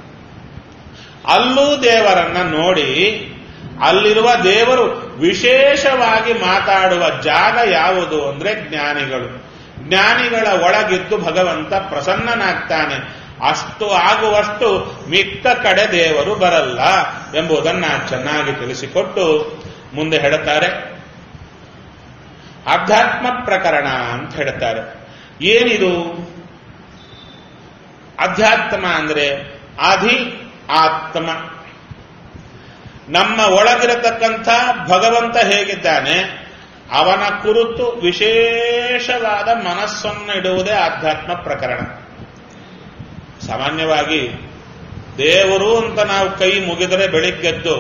ಅಲ್ಲೂ ದೇವರನ್ನ ನೋಡಿ ಅಲ್ಲಿರುವ ದೇವರು ವಿಶೇಷವಾಗಿ ಮಾತಾಡುವ ಜಾಗ ಯಾವುದು ಅಂದ್ರೆ ಜ್ಞಾನಿಗಳು ಜ್ಞಾನಿಗಳ ಒಳಗಿದ್ದು ಭಗವಂತ ಪ್ರಸನ್ನನಾಗ್ತಾನೆ ಅಷ್ಟು ಆಗುವಷ್ಟು ಮಿಕ್ಕ ಕಡೆ ದೇವರು ಬರಲ್ಲ ಎಂಬುದನ್ನ ಚೆನ್ನಾಗಿ ತಿಳಿಸಿಕೊಟ್ಟು ಮುಂದೆ ಹೇಳುತ್ತಾರೆ ಅಧ್ಯಾತ್ಮ ಪ್ರಕರಣ ಅಂತ ಹೇಳ್ತಾರೆ ಏನಿದು ಅಧ್ಯಾತ್ಮ ಅಂದ್ರೆ ಅಧಿ ಆತ್ಮ ನಮ್ಮ ಒಳಗಿರತಕ್ಕಂಥ ಭಗವಂತ ಹೇಗಿದ್ದಾನೆ ಅವನ ಕುರಿತು ವಿಶೇಷವಾದ ಮನಸ್ಸನ್ನು ಇಡುವುದೇ ಆಧ್ಯಾತ್ಮ ಪ್ರಕರಣ ಸಾಮಾನ್ಯವಾಗಿ ದೇವರು ಅಂತ ನಾವು ಕೈ ಮುಗಿದರೆ ಬೆಳಿಗ್ಗೆದ್ದು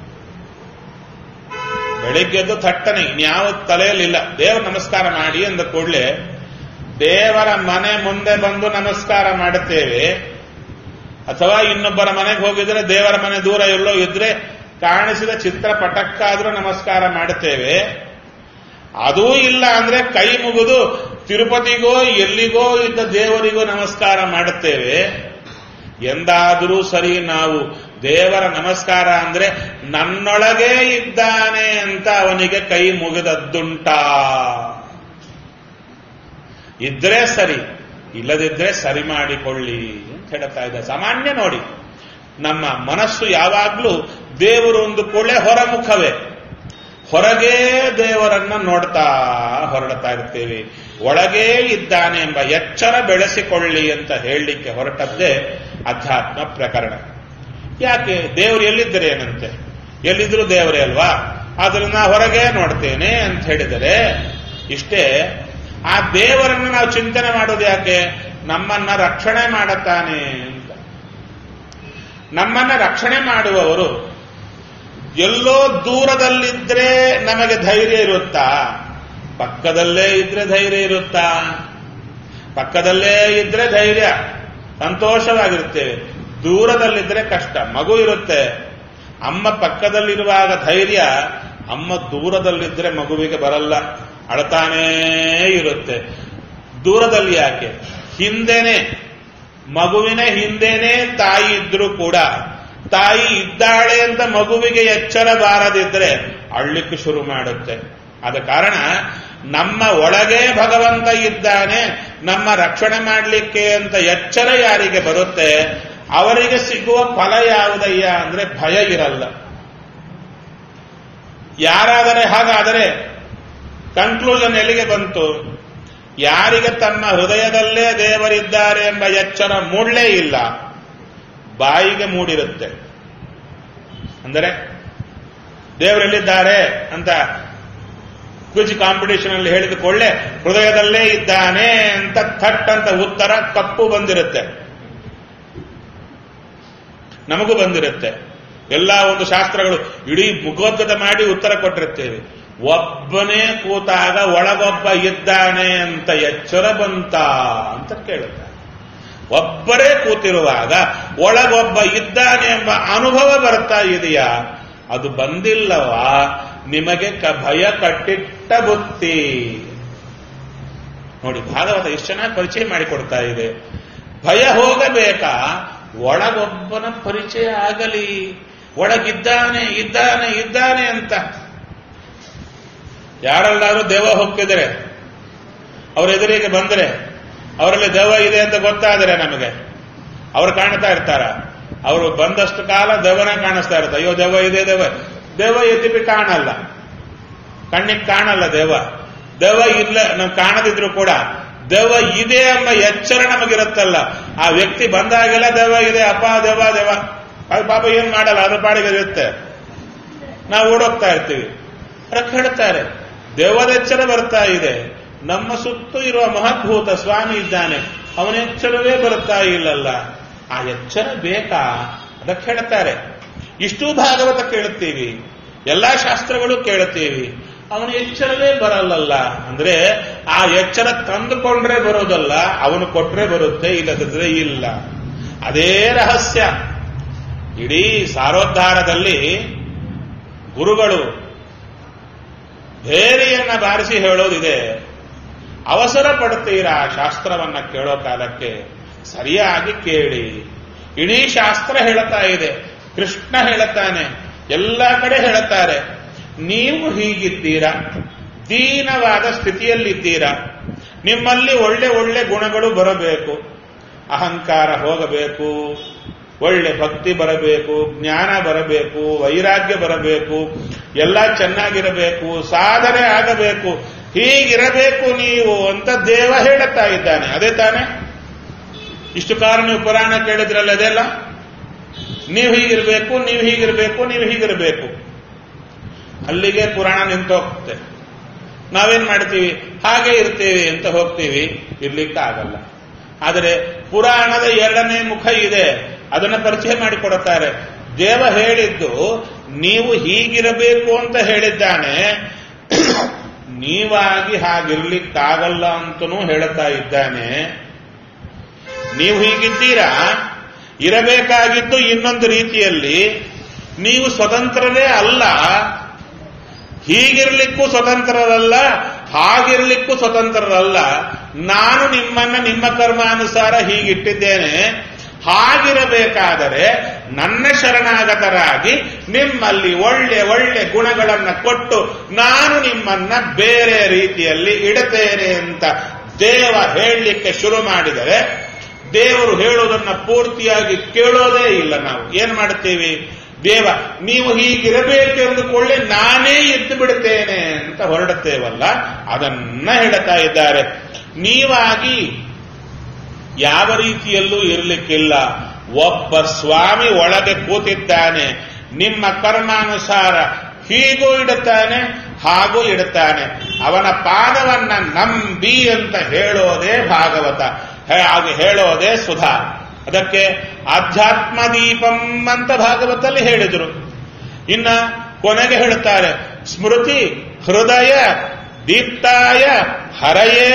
ಬೆಳಿಗ್ಗೆದ್ದು ಥಟ್ಟನೆ ಇನ್ಯಾವ ತಲೆಯಲ್ಲಿಲ್ಲ ದೇವರು ನಮಸ್ಕಾರ ಮಾಡಿ ಅಂದ ಕೂಡಲೇ ದೇವರ ಮನೆ ಮುಂದೆ ಬಂದು ನಮಸ್ಕಾರ ಮಾಡುತ್ತೇವೆ ಅಥವಾ ಇನ್ನೊಬ್ಬರ ಮನೆಗೆ ಹೋಗಿದ್ರೆ ದೇವರ ಮನೆ ದೂರ ಎಲ್ಲೋ ಇದ್ರೆ ಕಾಣಿಸಿದ ಚಿತ್ರ ಪಟಕ್ಕಾದ್ರೂ ನಮಸ್ಕಾರ ಮಾಡುತ್ತೇವೆ ಅದೂ ಇಲ್ಲ ಅಂದ್ರೆ ಕೈ ಮುಗಿದು ತಿರುಪತಿಗೋ ಎಲ್ಲಿಗೋ ಇದ್ದ ದೇವರಿಗೋ ನಮಸ್ಕಾರ ಮಾಡುತ್ತೇವೆ ಎಂದಾದರೂ ಸರಿ ನಾವು ದೇವರ ನಮಸ್ಕಾರ ಅಂದ್ರೆ ನನ್ನೊಳಗೆ ಇದ್ದಾನೆ ಅಂತ ಅವನಿಗೆ ಕೈ ಮುಗಿದದ್ದುಂಟಾ ಇದ್ರೆ ಸರಿ ಇಲ್ಲದಿದ್ರೆ ಸರಿ ಮಾಡಿಕೊಳ್ಳಿ ಅಂತ ಹೇಳ್ತಾ ಇದ್ದ ಸಾಮಾನ್ಯ ನೋಡಿ ನಮ್ಮ ಮನಸ್ಸು ಯಾವಾಗ್ಲೂ ದೇವರು ಒಂದು ಕೂಡಲೇ ಹೊರಮುಖವೇ ಹೊರಗೇ ದೇವರನ್ನ ನೋಡ್ತಾ ಹೊರಡ್ತಾ ಇರ್ತೇವೆ ಒಳಗೇ ಇದ್ದಾನೆ ಎಂಬ ಎಚ್ಚರ ಬೆಳೆಸಿಕೊಳ್ಳಿ ಅಂತ ಹೇಳಲಿಕ್ಕೆ ಹೊರಟದ್ದೇ ಅಧ್ಯಾತ್ಮ ಪ್ರಕರಣ ಯಾಕೆ ದೇವರು ಎಲ್ಲಿದ್ದರೆ ಏನಂತೆ ಎಲ್ಲಿದ್ರು ದೇವರೇ ಅಲ್ವಾ ಆದ್ರಿಂದ ಹೊರಗೆ ನೋಡ್ತೇನೆ ಅಂತ ಹೇಳಿದರೆ ಇಷ್ಟೇ ಆ ದೇವರನ್ನು ನಾವು ಚಿಂತನೆ ಮಾಡೋದು ಯಾಕೆ ನಮ್ಮನ್ನ ರಕ್ಷಣೆ ಮಾಡುತ್ತಾನೆ ಅಂತ ನಮ್ಮನ್ನ ರಕ್ಷಣೆ ಮಾಡುವವರು ಎಲ್ಲೋ ದೂರದಲ್ಲಿದ್ರೆ ನಮಗೆ ಧೈರ್ಯ ಇರುತ್ತಾ ಪಕ್ಕದಲ್ಲೇ ಇದ್ರೆ ಧೈರ್ಯ ಇರುತ್ತಾ ಪಕ್ಕದಲ್ಲೇ ಇದ್ರೆ ಧೈರ್ಯ ಸಂತೋಷವಾಗಿರುತ್ತೇವೆ ದೂರದಲ್ಲಿದ್ರೆ ಕಷ್ಟ ಮಗು ಇರುತ್ತೆ ಅಮ್ಮ ಪಕ್ಕದಲ್ಲಿರುವಾಗ ಧೈರ್ಯ ಅಮ್ಮ ದೂರದಲ್ಲಿದ್ರೆ ಮಗುವಿಗೆ ಬರಲ್ಲ ಅಳತಾನೇ ಇರುತ್ತೆ ದೂರದಲ್ಲಿ ಯಾಕೆ ಹಿಂದೆನೆ ಮಗುವಿನ ಹಿಂದೆನೆ ತಾಯಿ ಇದ್ರೂ ಕೂಡ ತಾಯಿ ಇದ್ದಾಳೆ ಅಂತ ಮಗುವಿಗೆ ಎಚ್ಚರ ಬಾರದಿದ್ರೆ ಅಳ್ಲಿಕ್ಕೆ ಶುರು ಮಾಡುತ್ತೆ ಆದ ಕಾರಣ ನಮ್ಮ ಒಳಗೆ ಭಗವಂತ ಇದ್ದಾನೆ ನಮ್ಮ ರಕ್ಷಣೆ ಮಾಡಲಿಕ್ಕೆ ಅಂತ ಎಚ್ಚರ ಯಾರಿಗೆ ಬರುತ್ತೆ ಅವರಿಗೆ ಸಿಗುವ ಫಲ ಯಾವುದಯ್ಯ ಅಂದ್ರೆ ಭಯ ಇರಲ್ಲ ಯಾರಾದರೆ ಹಾಗಾದರೆ ಕನ್ಕ್ಲೂಷನ್ ಎಲ್ಲಿಗೆ ಬಂತು ಯಾರಿಗೆ ತಮ್ಮ ಹೃದಯದಲ್ಲೇ ದೇವರಿದ್ದಾರೆ ಎಂಬ ಎಚ್ಚರ ಮೂಡಲೇ ಇಲ್ಲ ಬಾಯಿಗೆ ಮೂಡಿರುತ್ತೆ ಅಂದರೆ ದೇವರೆಲ್ಲಿದ್ದಾರೆ ಅಂತ ಕ್ವಿಜ್ ಕಾಂಪಿಟೇಷನ್ ಅಲ್ಲಿ ಹೇಳಿದ ಕೊಳ್ಳೆ ಹೃದಯದಲ್ಲೇ ಇದ್ದಾನೆ ಅಂತ ಥಟ್ ಅಂತ ಉತ್ತರ ಕಪ್ಪು ಬಂದಿರುತ್ತೆ ನಮಗೂ ಬಂದಿರುತ್ತೆ ಎಲ್ಲ ಒಂದು ಶಾಸ್ತ್ರಗಳು ಇಡೀ ಮುಖೋದ್ಗತ ಮಾಡಿ ಉತ್ತರ ಕೊಟ್ಟಿರ್ತೇವೆ ಒಬ್ಬನೇ ಕೂತಾಗ ಒಳಗೊಬ್ಬ ಇದ್ದಾನೆ ಅಂತ ಎಚ್ಚರ ಬಂತ ಅಂತ ಕೇಳುತ್ತಾರೆ ಒಬ್ಬರೇ ಕೂತಿರುವಾಗ ಒಳಗೊಬ್ಬ ಇದ್ದಾನೆ ಎಂಬ ಅನುಭವ ಬರ್ತಾ ಇದೆಯಾ ಅದು ಬಂದಿಲ್ಲವಾ ನಿಮಗೆ ಕ ಭಯ ಕಟ್ಟಿಟ್ಟ ಬುತ್ತಿ ನೋಡಿ ಭಾಗವತ ಎಷ್ಟು ಚೆನ್ನಾಗಿ ಪರಿಚಯ ಮಾಡಿಕೊಡ್ತಾ ಇದೆ ಭಯ ಹೋಗಬೇಕಾ ಒಳಗೊಬ್ಬನ ಪರಿಚಯ ಆಗಲಿ ಒಳಗಿದ್ದಾನೆ ಇದ್ದಾನೆ ಇದ್ದಾನೆ ಅಂತ ಯಾರೆಲ್ಲಾದ್ರೂ ದೇವ ಹೋಗ್ತಿದ್ರೆ ಅವ್ರ ಎದುರಿಗೆ ಬಂದ್ರೆ ಅವರಲ್ಲಿ ದೆವ್ವ ಇದೆ ಅಂತ ಗೊತ್ತಾದರೆ ನಮಗೆ ಅವ್ರು ಕಾಣ್ತಾ ಇರ್ತಾರ ಅವರು ಬಂದಷ್ಟು ಕಾಲ ದೆವ್ವನ ಕಾಣಿಸ್ತಾ ಇರ್ತಾರೆ ಅಯ್ಯೋ ದೆವ್ವ ಇದೆ ದೆವ್ವ ದೆವ್ವ ಎದ್ದಿಪಿ ಕಾಣಲ್ಲ ಕಣ್ಣಿಗೆ ಕಾಣಲ್ಲ ದೆವ್ವ ದೆವ್ವ ಇಲ್ಲ ನಾವು ಕಾಣದಿದ್ರು ಕೂಡ ದೆವ್ವ ಇದೆ ಎಂಬ ಎಚ್ಚರ ನಮಗಿರುತ್ತಲ್ಲ ಆ ವ್ಯಕ್ತಿ ಬಂದಾಗೆಲ್ಲ ದೆವ್ವ ಇದೆ ಅಪ್ಪ ದೆವ್ವ ದೆವ್ವ ಅದು ಪಾಪ ಏನ್ ಮಾಡಲ್ಲ ಅದ್ರ ಪಾಡಿಗೆ ಇರುತ್ತೆ ನಾವು ಓಡೋಗ್ತಾ ಇರ್ತೀವಿ ಅದಕ್ಕೆ ಹೇಳ್ತಾರೆ ದೆವ್ವದ ಎಚ್ಚರ ಬರ್ತಾ ಇದೆ ನಮ್ಮ ಸುತ್ತು ಇರುವ ಮಹದ್ಭೂತ ಸ್ವಾಮಿ ಇದ್ದಾನೆ ಅವನ ಎಚ್ಚರವೇ ಬರ್ತಾ ಇಲ್ಲಲ್ಲ ಆ ಎಚ್ಚರ ಬೇಕಾ ಅದಕ್ಕೆ ಹೇಳ್ತಾರೆ ಇಷ್ಟೂ ಭಾಗವತ ಕೇಳುತ್ತೀವಿ ಎಲ್ಲಾ ಶಾಸ್ತ್ರಗಳು ಕೇಳುತ್ತೀವಿ ಅವನ ಎಚ್ಚರವೇ ಬರಲ್ಲಲ್ಲ ಅಂದ್ರೆ ಆ ಎಚ್ಚರ ತಂದುಕೊಂಡ್ರೆ ಬರೋದಲ್ಲ ಅವನು ಕೊಟ್ರೆ ಬರುತ್ತೆ ಇಲ್ಲದಿದ್ರೆ ಇಲ್ಲ ಅದೇ ರಹಸ್ಯ ಇಡೀ ಸಾರೋದ್ಧಾರದಲ್ಲಿ ಗುರುಗಳು ಭೇರಿಯನ್ನ ಬಾರಿಸಿ ಹೇಳೋದಿದೆ ಅವಸರ ಪಡ್ತೀರಾ ಶಾಸ್ತ್ರವನ್ನ ಕೇಳೋ ಕಾಲಕ್ಕೆ ಸರಿಯಾಗಿ ಕೇಳಿ ಇಡೀ ಶಾಸ್ತ್ರ ಹೇಳುತ್ತಾ ಇದೆ ಕೃಷ್ಣ ಹೇಳುತ್ತಾನೆ ಎಲ್ಲ ಕಡೆ ಹೇಳುತ್ತಾರೆ ನೀವು ಹೀಗಿದ್ದೀರಾ ದೀನವಾದ ಸ್ಥಿತಿಯಲ್ಲಿದ್ದೀರಾ ನಿಮ್ಮಲ್ಲಿ ಒಳ್ಳೆ ಒಳ್ಳೆ ಗುಣಗಳು ಬರಬೇಕು ಅಹಂಕಾರ ಹೋಗಬೇಕು ಒಳ್ಳೆ ಭಕ್ತಿ ಬರಬೇಕು ಜ್ಞಾನ ಬರಬೇಕು ವೈರಾಗ್ಯ ಬರಬೇಕು ಎಲ್ಲ ಚೆನ್ನಾಗಿರಬೇಕು ಸಾಧನೆ ಆಗಬೇಕು ಹೀಗಿರಬೇಕು ನೀವು ಅಂತ ದೇವ ಹೇಳುತ್ತಾ ಇದ್ದಾನೆ ಅದೇ ತಾನೆ ಇಷ್ಟು ಕಾಲ ನೀವು ಪುರಾಣ ಕೇಳಿದ್ರಲ್ಲ ಅದೆಲ್ಲ ನೀವು ಹೀಗಿರಬೇಕು ನೀವು ಹೀಗಿರಬೇಕು ನೀವು ಹೀಗಿರಬೇಕು ಅಲ್ಲಿಗೆ ಪುರಾಣ ನಿಂತೋಗುತ್ತೆ ನಾವೇನ್ ಮಾಡ್ತೀವಿ ಹಾಗೆ ಇರ್ತೀವಿ ಅಂತ ಹೋಗ್ತೀವಿ ಇರ್ಲಿಕ್ಕೆ ಆಗಲ್ಲ ಆದರೆ ಪುರಾಣದ ಎರಡನೇ ಮುಖ ಇದೆ ಅದನ್ನು ಪರಿಚಯ ಮಾಡಿಕೊಡುತ್ತಾರೆ ದೇವ ಹೇಳಿದ್ದು ನೀವು ಹೀಗಿರಬೇಕು ಅಂತ ಹೇಳಿದ್ದಾನೆ ನೀವಾಗಿ ಹಾಗಿರ್ಲಿಕ್ಕಾಗಲ್ಲ ಅಂತನೂ ಹೇಳುತ್ತಾ ಇದ್ದಾನೆ ನೀವು ಹೀಗಿದ್ದೀರಾ ಇರಬೇಕಾಗಿದ್ದು ಇನ್ನೊಂದು ರೀತಿಯಲ್ಲಿ ನೀವು ಸ್ವತಂತ್ರರೇ ಅಲ್ಲ ಹೀಗಿರ್ಲಿಕ್ಕೂ ಸ್ವತಂತ್ರರಲ್ಲ ಹಾಗಿರ್ಲಿಕ್ಕೂ ಸ್ವತಂತ್ರರಲ್ಲ ನಾನು ನಿಮ್ಮನ್ನ ನಿಮ್ಮ ಕರ್ಮಾನುಸಾರ ಹೀಗಿಟ್ಟಿದ್ದೇನೆ ಹಾಗಿರಬೇಕಾದರೆ ನನ್ನ ಶರಣಾಗತರಾಗಿ ನಿಮ್ಮಲ್ಲಿ ಒಳ್ಳೆ ಒಳ್ಳೆ ಗುಣಗಳನ್ನ ಕೊಟ್ಟು ನಾನು ನಿಮ್ಮನ್ನ ಬೇರೆ ರೀತಿಯಲ್ಲಿ ಇಡುತ್ತೇನೆ ಅಂತ ದೇವ ಹೇಳಲಿಕ್ಕೆ ಶುರು ಮಾಡಿದರೆ ದೇವರು ಹೇಳೋದನ್ನ ಪೂರ್ತಿಯಾಗಿ ಕೇಳೋದೇ ಇಲ್ಲ ನಾವು ಏನ್ ಮಾಡುತ್ತೀವಿ ದೇವ ನೀವು ಹೀಗಿರಬೇಕೆಂದುಕೊಳ್ಳಿ ನಾನೇ ಎದ್ದು ಬಿಡುತ್ತೇನೆ ಅಂತ ಹೊರಡುತ್ತೇವಲ್ಲ ಅದನ್ನ ಹೇಳ್ತಾ ಇದ್ದಾರೆ ನೀವಾಗಿ ಯಾವ ರೀತಿಯಲ್ಲೂ ಇರಲಿಕ್ಕಿಲ್ಲ ಒಬ್ಬ ಸ್ವಾಮಿ ಒಳಗೆ ಕೂತಿದ್ದಾನೆ ನಿಮ್ಮ ಕರ್ಮಾನುಸಾರ ಹೀಗೂ ಇಡುತ್ತಾನೆ ಹಾಗೂ ಇಡುತ್ತಾನೆ ಅವನ ಪಾದವನ್ನ ನಂಬಿ ಅಂತ ಹೇಳೋದೇ ಭಾಗವತ ಹಾಗೆ ಹೇಳೋದೇ ಸುಧಾ ಅದಕ್ಕೆ ಆಧ್ಯಾತ್ಮ ದೀಪಂ ಅಂತ ಭಾಗವತಲ್ಲಿ ಹೇಳಿದರು ಇನ್ನ ಕೊನೆಗೆ ಹೇಳುತ್ತಾರೆ ಸ್ಮೃತಿ ಹೃದಯ ದೀಪ್ತಾಯ ಹರಯೇ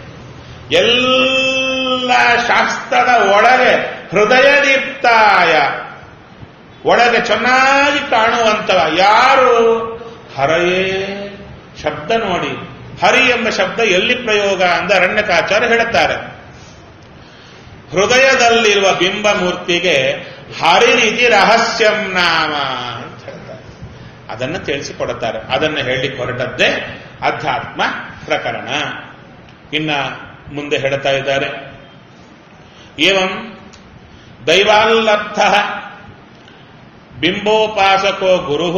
ಎಲ್ಲ ಶಾಸ್ತ್ರದ ಒಳಗೆ ಹೃದಯ ದೀಪ್ತಾಯ ಒಳಗೆ ಚೆನ್ನಾಗಿ ಕಾಣುವಂತವ ಯಾರು ಹರಯೇ ಶಬ್ದ ನೋಡಿ ಹರಿ ಎಂಬ ಶಬ್ದ ಎಲ್ಲಿ ಪ್ರಯೋಗ ಅಂತ ಅರಣ್ಯಕಾಚಾರ್ಯ ಹೇಳುತ್ತಾರೆ ಹೃದಯದಲ್ಲಿರುವ ಬಿಂಬ ಮೂರ್ತಿಗೆ ಹರಿ ರೀತಿ ರಹಸ್ಯಂ ನಾಮ ಅಂತ ಹೇಳ್ತಾರೆ ಅದನ್ನು ತಿಳಿಸಿಕೊಡುತ್ತಾರೆ ಅದನ್ನು ಹೇಳಿ ಹೊರಟದ್ದೇ ಅಧ್ಯಾತ್ಮ ಪ್ರಕರಣ ಇನ್ನ ಮುಂದೆ ಹೇಳ್ತಾ ಇದ್ದಾರೆ ಏವಂ ದೈವಾಲ್ಲಬ್ಧ ಬಿಂಬೋಪಾಸಕೋ ಗುರು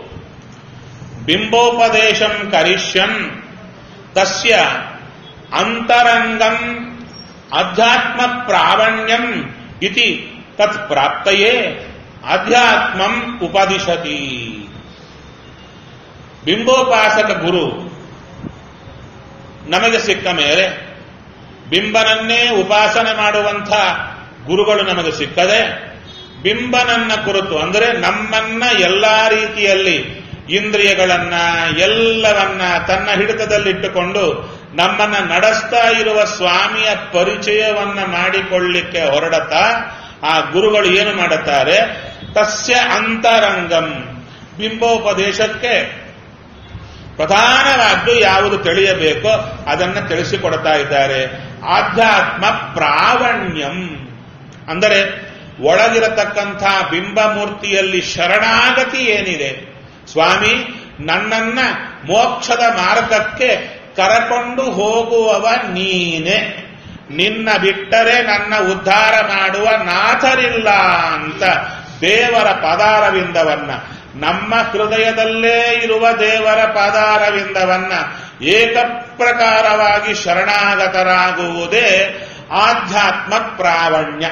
ಬಿಂಬೋಪದೇಶಂ ಕರಿಷ್ಯನ್ ತಸ್ಯ ಅಂತರಂಗಂ ಅಧ್ಯಾತ್ಮ ಪ್ರಾವಣ್ಯಂ ಇತಿ ತತ್ ಪ್ರಾಪ್ತಯೇ ಅಧ್ಯಾತ್ಮಂ ಉಪದಿಶತಿ ಬಿಂಬೋಪಾಸಕ ಗುರು ನಮಗೆ ಸಿಕ್ಕ ಮೇಲೆ ಬಿಂಬನನ್ನೇ ಉಪಾಸನೆ ಮಾಡುವಂಥ ಗುರುಗಳು ನಮಗೆ ಸಿಕ್ಕದೆ ಬಿಂಬನನ್ನ ಕುರಿತು ಅಂದರೆ ನಮ್ಮನ್ನ ಎಲ್ಲಾ ರೀತಿಯಲ್ಲಿ ಇಂದ್ರಿಯಗಳನ್ನ ಎಲ್ಲವನ್ನ ತನ್ನ ಹಿಡಿತದಲ್ಲಿಟ್ಟುಕೊಂಡು ನಮ್ಮನ್ನ ನಡೆಸ್ತಾ ಇರುವ ಸ್ವಾಮಿಯ ಪರಿಚಯವನ್ನ ಮಾಡಿಕೊಳ್ಳಿಕ್ಕೆ ಹೊರಡತಾ ಆ ಗುರುಗಳು ಏನು ಮಾಡುತ್ತಾರೆ ತಸ್ಯ ಅಂತರಂಗಂ ಬಿಂಬೋಪದೇಶಕ್ಕೆ ಪ್ರಧಾನವಾದ್ದು ಯಾವುದು ತಿಳಿಯಬೇಕೋ ಅದನ್ನು ತಿಳಿಸಿಕೊಡ್ತಾ ಇದ್ದಾರೆ ಆಧ್ಯಾತ್ಮ ಪ್ರಾವಣ್ಯಂ ಅಂದರೆ ಒಳಗಿರತಕ್ಕಂಥ ಬಿಂಬಮೂರ್ತಿಯಲ್ಲಿ ಶರಣಾಗತಿ ಏನಿದೆ ಸ್ವಾಮಿ ನನ್ನನ್ನ ಮೋಕ್ಷದ ಮಾರ್ಗಕ್ಕೆ ಕರಕೊಂಡು ಹೋಗುವವ ನೀನೆ ನಿನ್ನ ಬಿಟ್ಟರೆ ನನ್ನ ಉದ್ಧಾರ ಮಾಡುವ ನಾಥರಿಲ್ಲ ಅಂತ ದೇವರ ಪದಾರವಿಂದವನ್ನ ನಮ್ಮ ಹೃದಯದಲ್ಲೇ ಇರುವ ದೇವರ ಪಾದಾರವಿಂದವನ್ನ ಏಕಪ್ರಕಾರವಾಗಿ ಶರಣಾಗತರಾಗುವುದೇ ಆಧ್ಯಾತ್ಮ ಪ್ರಾವಣ್ಯ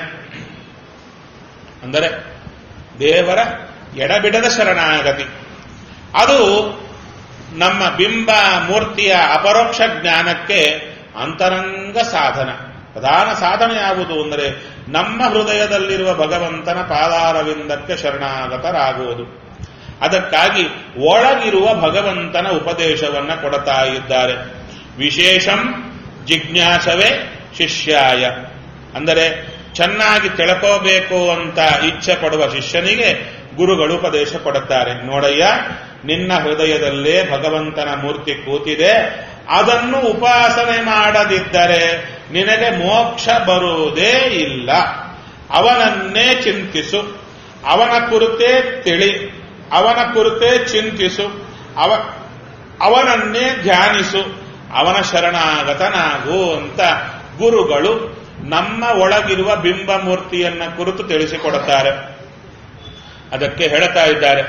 ಅಂದರೆ ದೇವರ ಎಡಬಿಡದ ಶರಣಾಗತಿ ಅದು ನಮ್ಮ ಬಿಂಬ ಮೂರ್ತಿಯ ಅಪರೋಕ್ಷ ಜ್ಞಾನಕ್ಕೆ ಅಂತರಂಗ ಸಾಧನ ಪ್ರಧಾನ ಸಾಧನೆ ಯಾವುದು ಅಂದರೆ ನಮ್ಮ ಹೃದಯದಲ್ಲಿರುವ ಭಗವಂತನ ಪಾದಾರವಿಂದಕ್ಕೆ ಶರಣಾಗತರಾಗುವುದು ಅದಕ್ಕಾಗಿ ಒಳಗಿರುವ ಭಗವಂತನ ಉಪದೇಶವನ್ನ ಕೊಡ್ತಾ ಇದ್ದಾರೆ ವಿಶೇಷಂ ಜಿಜ್ಞಾಸವೇ ಶಿಷ್ಯಾಯ ಅಂದರೆ ಚೆನ್ನಾಗಿ ತಿಳ್ಕೋಬೇಕು ಅಂತ ಇಚ್ಛೆ ಪಡುವ ಶಿಷ್ಯನಿಗೆ ಗುರುಗಳು ಉಪದೇಶ ಕೊಡುತ್ತಾರೆ ನೋಡಯ್ಯ ನಿನ್ನ ಹೃದಯದಲ್ಲೇ ಭಗವಂತನ ಮೂರ್ತಿ ಕೂತಿದೆ ಅದನ್ನು ಉಪಾಸನೆ ಮಾಡದಿದ್ದರೆ ನಿನಗೆ ಮೋಕ್ಷ ಬರುವುದೇ ಇಲ್ಲ ಅವನನ್ನೇ ಚಿಂತಿಸು ಅವನ ಕುರಿತೇ ತಿಳಿ ಅವನ ಕುರಿತೇ ಚಿಂತಿಸು ಅವ ಅವನನ್ನೇ ಧ್ಯಾನಿಸು ಅವನ ಶರಣಾಗತನಾಗು ಅಂತ ಗುರುಗಳು ನಮ್ಮ ಒಳಗಿರುವ ಬಿಂಬ ಮೂರ್ತಿಯನ್ನ ಕುರಿತು ತಿಳಿಸಿಕೊಡುತ್ತಾರೆ ಅದಕ್ಕೆ ಹೇಳ್ತಾ ಇದ್ದಾರೆ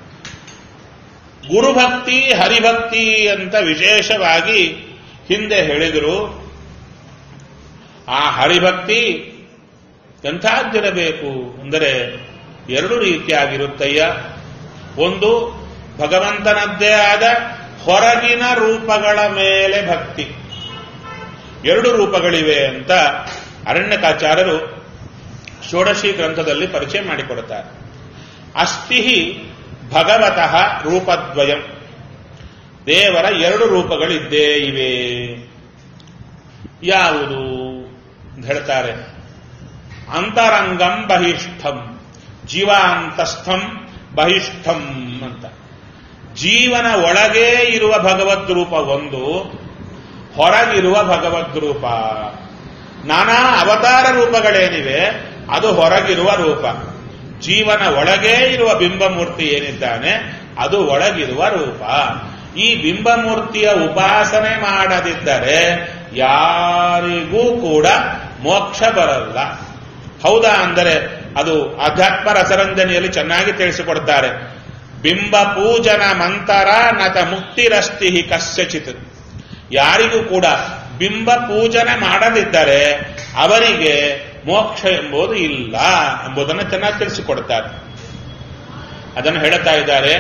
ಗುರುಭಕ್ತಿ ಹರಿಭಕ್ತಿ ಅಂತ ವಿಶೇಷವಾಗಿ ಹಿಂದೆ ಹೇಳಿದರು ಆ ಹರಿಭಕ್ತಿ ಎಂಥದ್ದಿರಬೇಕು ಅಂದರೆ ಎರಡು ರೀತಿಯಾಗಿರುತ್ತಯ್ಯ ಒಂದು ಭಗವಂತನದ್ದೇ ಆದ ಹೊರಗಿನ ರೂಪಗಳ ಮೇಲೆ ಭಕ್ತಿ ಎರಡು ರೂಪಗಳಿವೆ ಅಂತ ಅರಣ್ಯಕಾಚಾರ್ಯರು ಷೋಡಶಿ ಗ್ರಂಥದಲ್ಲಿ ಪರಿಚಯ ಮಾಡಿಕೊಡುತ್ತಾರೆ ಅಸ್ಥಿ ಭಗವತಃ ರೂಪದ್ವಯಂ ದೇವರ ಎರಡು ರೂಪಗಳಿದ್ದೇ ಇವೆ ಯಾವುದು ಅಂತ ಹೇಳ್ತಾರೆ ಅಂತರಂಗಂ ಬಹಿಷ್ಠಂ ಜೀವಾಂತಸ್ಥಂ ಬಹಿಷ್ಠಂ ಅಂತ ಜೀವನ ಒಳಗೇ ಇರುವ ಭಗವದ್ ರೂಪ ಒಂದು ಹೊರಗಿರುವ ಭಗವದ್ ರೂಪ ನಾನಾ ಅವತಾರ ರೂಪಗಳೇನಿವೆ ಅದು ಹೊರಗಿರುವ ರೂಪ ಜೀವನ ಒಳಗೇ ಇರುವ ಬಿಂಬಮೂರ್ತಿ ಏನಿದ್ದಾನೆ ಅದು ಒಳಗಿರುವ ರೂಪ ಈ ಬಿಂಬಮೂರ್ತಿಯ ಉಪಾಸನೆ ಮಾಡದಿದ್ದರೆ ಯಾರಿಗೂ ಕೂಡ ಮೋಕ್ಷ ಬರಲ್ಲ ಹೌದಾ ಅಂದರೆ ಅದು ಅಧ್ಯಾತ್ಮ ರಸರಂಜನೆಯಲ್ಲಿ ಚೆನ್ನಾಗಿ ತಿಳಿಸಿಕೊಡ್ತಾರೆ ಬಿಂಬ ಪೂಜನ ಮಂತರ ನತ ಮುಕ್ತಿರಸ್ತಿ ಕಸ್ಯಚಿತ್ ಯಾರಿಗೂ ಕೂಡ ಬಿಂಬ ಪೂಜನೆ ಮಾಡದಿದ್ದರೆ ಅವರಿಗೆ ಮೋಕ್ಷ ಎಂಬುದು ಇಲ್ಲ ಎಂಬುದನ್ನು ಚೆನ್ನಾಗಿ ತಿಳಿಸಿಕೊಡ್ತಾರೆ ಅದನ್ನು ಹೇಳುತ್ತಾ ಇದ್ದಾರೆ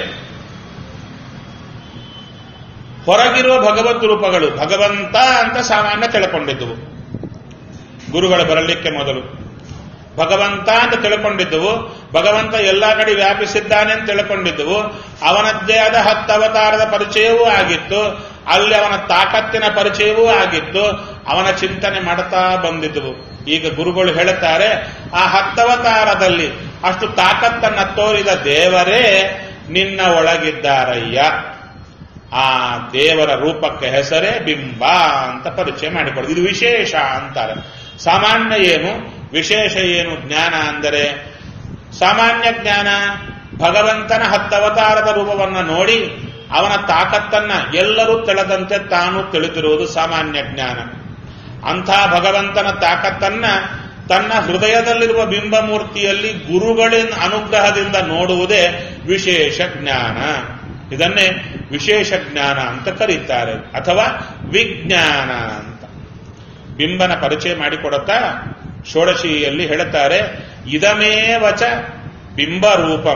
ಹೊರಗಿರುವ ಭಗವದ್ ರೂಪಗಳು ಭಗವಂತ ಅಂತ ಸಾಮಾನ್ಯ ತಿಳ್ಕೊಂಡಿದ್ದವು ಗುರುಗಳು ಬರಲಿಕ್ಕೆ ಮೊದಲು ಭಗವಂತ ಅಂತ ತಿಳ್ಕೊಂಡಿದ್ದವು ಭಗವಂತ ಎಲ್ಲಾ ಕಡೆ ವ್ಯಾಪಿಸಿದ್ದಾನೆ ಅಂತ ತಿಳ್ಕೊಂಡಿದ್ದವು ಅವನದ್ದೇ ಆದ ಹತ್ತು ಅವತಾರದ ಪರಿಚಯವೂ ಆಗಿತ್ತು ಅಲ್ಲಿ ಅವನ ತಾಕತ್ತಿನ ಪರಿಚಯವೂ ಆಗಿತ್ತು ಅವನ ಚಿಂತನೆ ಮಾಡುತ್ತಾ ಬಂದಿದ್ದವು ಈಗ ಗುರುಗಳು ಹೇಳುತ್ತಾರೆ ಆ ಹತ್ತವತಾರದಲ್ಲಿ ಅಷ್ಟು ತಾಕತ್ತನ್ನ ತೋರಿದ ದೇವರೇ ನಿನ್ನ ಒಳಗಿದ್ದಾರಯ್ಯ ಆ ದೇವರ ರೂಪಕ್ಕೆ ಹೆಸರೇ ಬಿಂಬ ಅಂತ ಪರಿಚಯ ಮಾಡಿಕೊಡೋದು ಇದು ವಿಶೇಷ ಅಂತಾರೆ ಸಾಮಾನ್ಯ ಏನು ವಿಶೇಷ ಏನು ಜ್ಞಾನ ಅಂದರೆ ಸಾಮಾನ್ಯ ಜ್ಞಾನ ಭಗವಂತನ ಹತ್ತವತಾರದ ರೂಪವನ್ನು ನೋಡಿ ಅವನ ತಾಕತ್ತನ್ನ ಎಲ್ಲರೂ ತಿಳಿದಂತೆ ತಾನು ತಿಳಿದಿರುವುದು ಸಾಮಾನ್ಯ ಜ್ಞಾನ ಅಂಥ ಭಗವಂತನ ತಾಕತ್ತನ್ನ ತನ್ನ ಹೃದಯದಲ್ಲಿರುವ ಬಿಂಬಮೂರ್ತಿಯಲ್ಲಿ ಗುರುಗಳಿನ ಅನುಗ್ರಹದಿಂದ ನೋಡುವುದೇ ವಿಶೇಷ ಜ್ಞಾನ ಇದನ್ನೇ ವಿಶೇಷ ಜ್ಞಾನ ಅಂತ ಕರೀತಾರೆ ಅಥವಾ ವಿಜ್ಞಾನ ಅಂತ ಬಿಂಬನ ಪರಿಚಯ ಮಾಡಿಕೊಡುತ್ತಾ ಷೋಡಶಿಯಲ್ಲಿ ಹೇಳುತ್ತಾರೆ ಇದಮೇವಚ ಬಿಂಬರೂಪಂ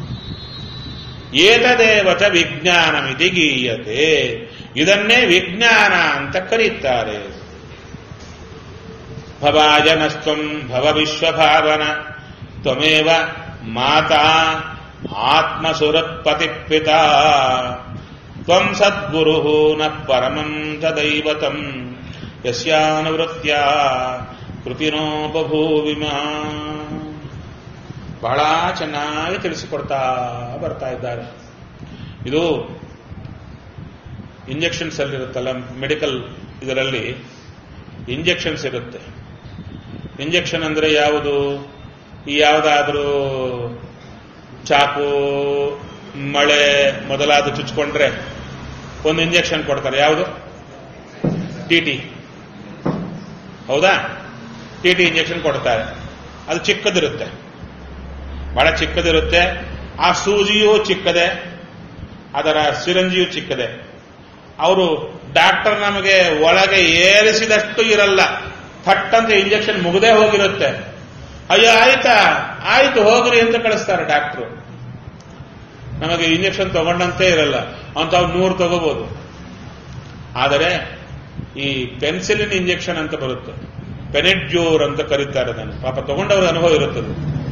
ಏತದೇವಚ ವಿಜ್ಞಾನಮಿತಿ ಗೀಯತೆ ಇದನ್ನೇ ವಿಜ್ಞಾನ ಅಂತ ಕರೀತಾರೆ ಭವಾಜನಸ್ತ್ವಂ ಭವ ವಿಶ್ವಭಾವನ ತ್ವಮೇವ ಮಾತಾ ಆತ್ಮಸುರತ್ಪತಿ ಪಿತಾ ತ್ವಂ ಸದ್ಗುರು ನ ಪರಮಂ ತದೈವತಂ ಯಸ್ಯಾನುವೃತ್ಯ ಕೃತಿನೋ ಬಭೂವಿಮ ಬಹಳ ಚೆನ್ನಾಗಿ ತಿಳಿಸಿಕೊಡ್ತಾ ಬರ್ತಾ ಇದ್ದಾರೆ ಇದು ಇಂಜೆಕ್ಷನ್ಸ್ ಅಲ್ಲಿರುತ್ತಲ್ಲ ಮೆಡಿಕಲ್ ಇದರಲ್ಲಿ ಇಂಜೆಕ್ಷನ್ಸ್ ಇರುತ್ತೆ ಇಂಜೆಕ್ಷನ್ ಅಂದ್ರೆ ಯಾವುದು ಈ ಯಾವುದಾದ್ರೂ ಚಾಕು ಮಳೆ ಮೊದಲಾದ ಚುಚ್ಕೊಂಡ್ರೆ ಒಂದು ಇಂಜೆಕ್ಷನ್ ಕೊಡ್ತಾರೆ ಯಾವುದು ಟಿ ಟಿ ಹೌದಾ ಟಿ ಟಿ ಇಂಜೆಕ್ಷನ್ ಕೊಡ್ತಾರೆ ಅದು ಚಿಕ್ಕದಿರುತ್ತೆ ಬಹಳ ಚಿಕ್ಕದಿರುತ್ತೆ ಆ ಸೂಜಿಯೂ ಚಿಕ್ಕದೆ ಅದರ ಸಿರಂಜಿಯೂ ಚಿಕ್ಕದೆ ಅವರು ಡಾಕ್ಟರ್ ನಮಗೆ ಒಳಗೆ ಏರಿಸಿದಷ್ಟು ಇರಲ್ಲ ಥಟ್ ಅಂತ ಇಂಜೆಕ್ಷನ್ ಮುಗದೇ ಹೋಗಿರುತ್ತೆ ಅಯ್ಯೋ ಆಯ್ತಾ ಆಯ್ತು ಹೋಗ್ರಿ ಅಂತ ಕಳಿಸ್ತಾರೆ ಡಾಕ್ಟ್ರು ನಮಗೆ ಇಂಜೆಕ್ಷನ್ ತಗೊಂಡಂತೆ ಇರಲ್ಲ ಅಂಥವು ನೂರು ತಗೋಬಹುದು ಆದರೆ ಈ ಪೆನ್ಸಿಲಿನ್ ಇಂಜೆಕ್ಷನ್ ಅಂತ ಬರುತ್ತೆ ಪೆನೆಡ್ಜೂರ್ ಅಂತ ಕರೀತಾರೆ ಅದನ್ನು ಪಾಪ ತಗೊಂಡವ್ರ ಅನುಭವ ಇರುತ್ತದೆ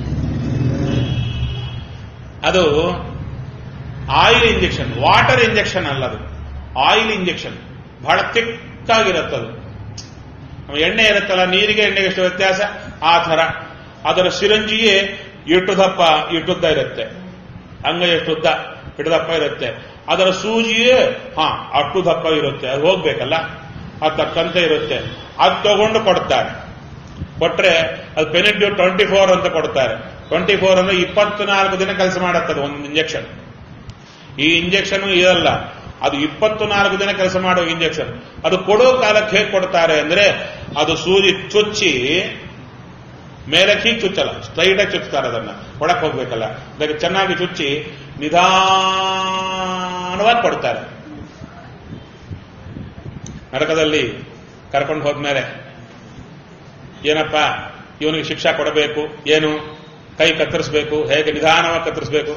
ಅದು ಆಯಿಲ್ ಇಂಜೆಕ್ಷನ್ ವಾಟರ್ ಇಂಜೆಕ್ಷನ್ ಅಲ್ಲ ಅದು ಆಯಿಲ್ ಇಂಜೆಕ್ಷನ್ ಬಹಳ ತಿಕ್ಕಾಗಿರುತ್ತದು ಎಣ್ಣೆ ಇರುತ್ತಲ್ಲ ನೀರಿಗೆ ಎಣ್ಣೆಗೆ ಎಷ್ಟು ವ್ಯತ್ಯಾಸ ಆ ಥರ ಅದರ ಸಿರಂಜಿಯೇ ಇಟ್ಟು ದಪ್ಪ ಇಟ್ಟುದ್ದ ಇರುತ್ತೆ ಅಂಗ ಎಷ್ಟುದ್ದ ಇಟ್ಟು ದಪ್ಪ ಇರುತ್ತೆ ಅದರ ಸೂಜಿಯೇ ಹಾ ಅಟ್ಟು ದಪ್ಪ ಇರುತ್ತೆ ಅದು ಹೋಗ್ಬೇಕಲ್ಲ ಅದು ತಕ್ಕಂತೆ ಇರುತ್ತೆ ಅದು ತಗೊಂಡು ಕೊಡ್ತಾರೆ ಕೊಟ್ರೆ ಅದು ಬೆನಿಡ್ಯೂ ಟ್ವೆಂಟಿ ಫೋರ್ ಅಂತ ಕೊಡ್ತಾರೆ ಟ್ವೆಂಟಿ ಫೋರ್ ಅಂದ್ರೆ ಇಪ್ಪತ್ನಾಲ್ಕು ದಿನ ಕೆಲಸ ಮಾಡುತ್ತದೆ ಒಂದು ಇಂಜೆಕ್ಷನ್ ಈ ಇಂಜೆಕ್ಷನ್ ಇರಲ್ಲ ಅದು ಇಪ್ಪತ್ತು ನಾಲ್ಕು ದಿನ ಕೆಲಸ ಮಾಡುವ ಇಂಜೆಕ್ಷನ್ ಅದು ಕೊಡೋ ಕಾಲಕ್ಕೆ ಹೇಗೆ ಕೊಡ್ತಾರೆ ಅಂದ್ರೆ ಅದು ಸೂಜಿ ಚುಚ್ಚಿ ಮೇಲೆ ಹೀಗೆ ಚುಚ್ಚಲ್ಲ ಸ್ಟ್ರೈಟ್ ಆಗಿ ಚುಚ್ತಾರೆ ಅದನ್ನ ಒಳಕ್ ಹೋಗ್ಬೇಕಲ್ಲ ಅದಕ್ಕೆ ಚೆನ್ನಾಗಿ ಚುಚ್ಚಿ ನಿಧಾನವಾಗಿ ಕೊಡ್ತಾರೆ ನರಕದಲ್ಲಿ ಕರ್ಕೊಂಡು ಹೋದ್ಮೇಲೆ ಏನಪ್ಪ ಇವನಿಗೆ ಶಿಕ್ಷಾ ಕೊಡಬೇಕು ಏನು ಕೈ ಕತ್ತರಿಸಬೇಕು ಹೇಗೆ ನಿಧಾನವಾಗಿ ಕತ್ತರಿಸಬೇಕು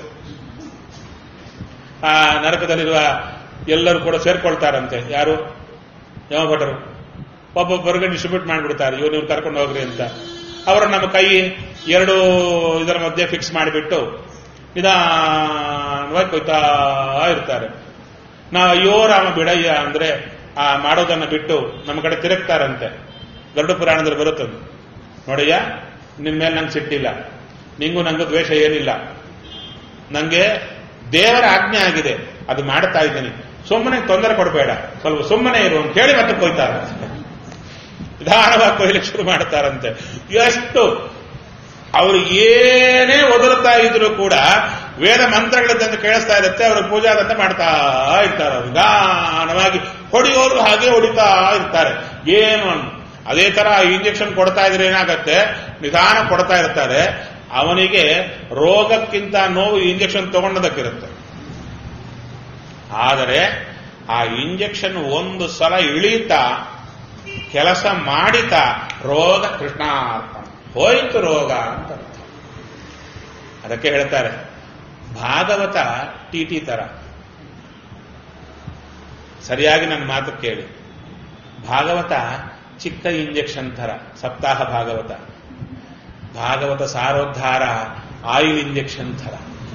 ಆ ನರಕದಲ್ಲಿರುವ ಎಲ್ಲರೂ ಕೂಡ ಸೇರ್ಕೊಳ್ತಾರಂತೆ ಯಾರು ಯಮಭಟರು ಒಬ್ಬೊಬ್ಬರಿಗೆ ಡಿಸ್ಟ್ರಿಬ್ಯೂಟ್ ಮಾಡಿಬಿಡ್ತಾರೆ ಇವ್ರು ನೀವು ಕರ್ಕೊಂಡು ಹೋಗ್ರಿ ಅಂತ ಅವರು ನಮ್ಮ ಕೈ ಎರಡು ಇದರ ಮಧ್ಯೆ ಫಿಕ್ಸ್ ಮಾಡಿಬಿಟ್ಟು ನಿಧಾನವಾಗಿ ಕೊಯ್ತಾ ಇರ್ತಾರೆ ನಾವು ಅಯ್ಯೋ ರಾಮ ಬಿಡಯ್ಯ ಅಂದ್ರೆ ಆ ಮಾಡೋದನ್ನ ಬಿಟ್ಟು ನಮ್ಮ ಕಡೆ ತಿರುಗ್ತಾರಂತೆ ಗರುಡ ಪುರಾಣದಲ್ಲಿ ಬರುತ್ತದೆ ನೋಡಯ್ಯ ನಿನ್ ಮೇಲೆ ನಂಗೆ ಸಿಟ್ಟಿಲ್ಲ ನಿಂಗೂ ನಂಗೂ ದ್ವೇಷ ಏನಿಲ್ಲ ನಂಗೆ ದೇವರ ಆಜ್ಞೆ ಆಗಿದೆ ಅದು ಮಾಡ್ತಾ ಇದ್ದೀನಿ ಸುಮ್ಮನೆ ತೊಂದರೆ ಕೊಡಬೇಡ ಸ್ವಲ್ಪ ಸುಮ್ಮನೆ ಇರು ಅಂತ ಹೇಳಿ ಮತ್ತೆ ಕೊಯ್ತಾರೆ ನಿಧಾನವಾಗಿ ಕೊಯ್ಲಿಕ್ಕೆ ಶುರು ಮಾಡ್ತಾರಂತೆ ಎಷ್ಟು ಅವರು ಏನೇ ಒದರುತ್ತಾ ಇದ್ರು ಕೂಡ ವೇದ ಮಂತ್ರಗಳಿದ್ದಂತ ಕೇಳಿಸ್ತಾ ಇರುತ್ತೆ ಅವರು ಪೂಜಾದಂತ ಮಾಡ್ತಾ ಇರ್ತಾರೆ ಅವರು ನಿಧಾನವಾಗಿ ಹೊಡೆಯೋರು ಹಾಗೆ ಹೊಡಿತಾ ಇರ್ತಾರೆ ಏನು ಅನ್- ಅದೇ ತರ ಇಂಜೆಕ್ಷನ್ ಕೊಡ್ತಾ ಇದ್ರೆ ಏನಾಗತ್ತೆ ನಿಧಾನ ಕೊಡ್ತಾ ಇರ್ತಾರೆ ಅವನಿಗೆ ರೋಗಕ್ಕಿಂತ ನೋವು ಇಂಜೆಕ್ಷನ್ ತಗೊಂಡದಕ್ಕಿರುತ್ತೆ ಆದರೆ ಆ ಇಂಜೆಕ್ಷನ್ ಒಂದು ಸಲ ಇಳೀತಾ ಕೆಲಸ ಮಾಡಿತಾ ರೋಗ ಕೃಷ್ಣಾರ್ಪಣ ಹೋಯಿತು ರೋಗ ಅಂತ ಅರ್ಥ. ಅದಕ್ಕೆ ಹೇಳ್ತಾರೆ ಭಾಗವತ ಟಿ ಟಿ ತರ ಸರಿಯಾಗಿ ನನ್ನ ಮಾತು ಕೇಳಿ ಭಾಗವತ ಚಿಕ್ಕ ಇಂಜೆಕ್ಷನ್ ತರ ಸಪ್ತಾಹ ಭಾಗವತ ಭಾಗವತ ಸಾರೋದ್ಧಾರ ಆಯಿಲ್ ಇಂಜೆಕ್ಷನ್ ತರ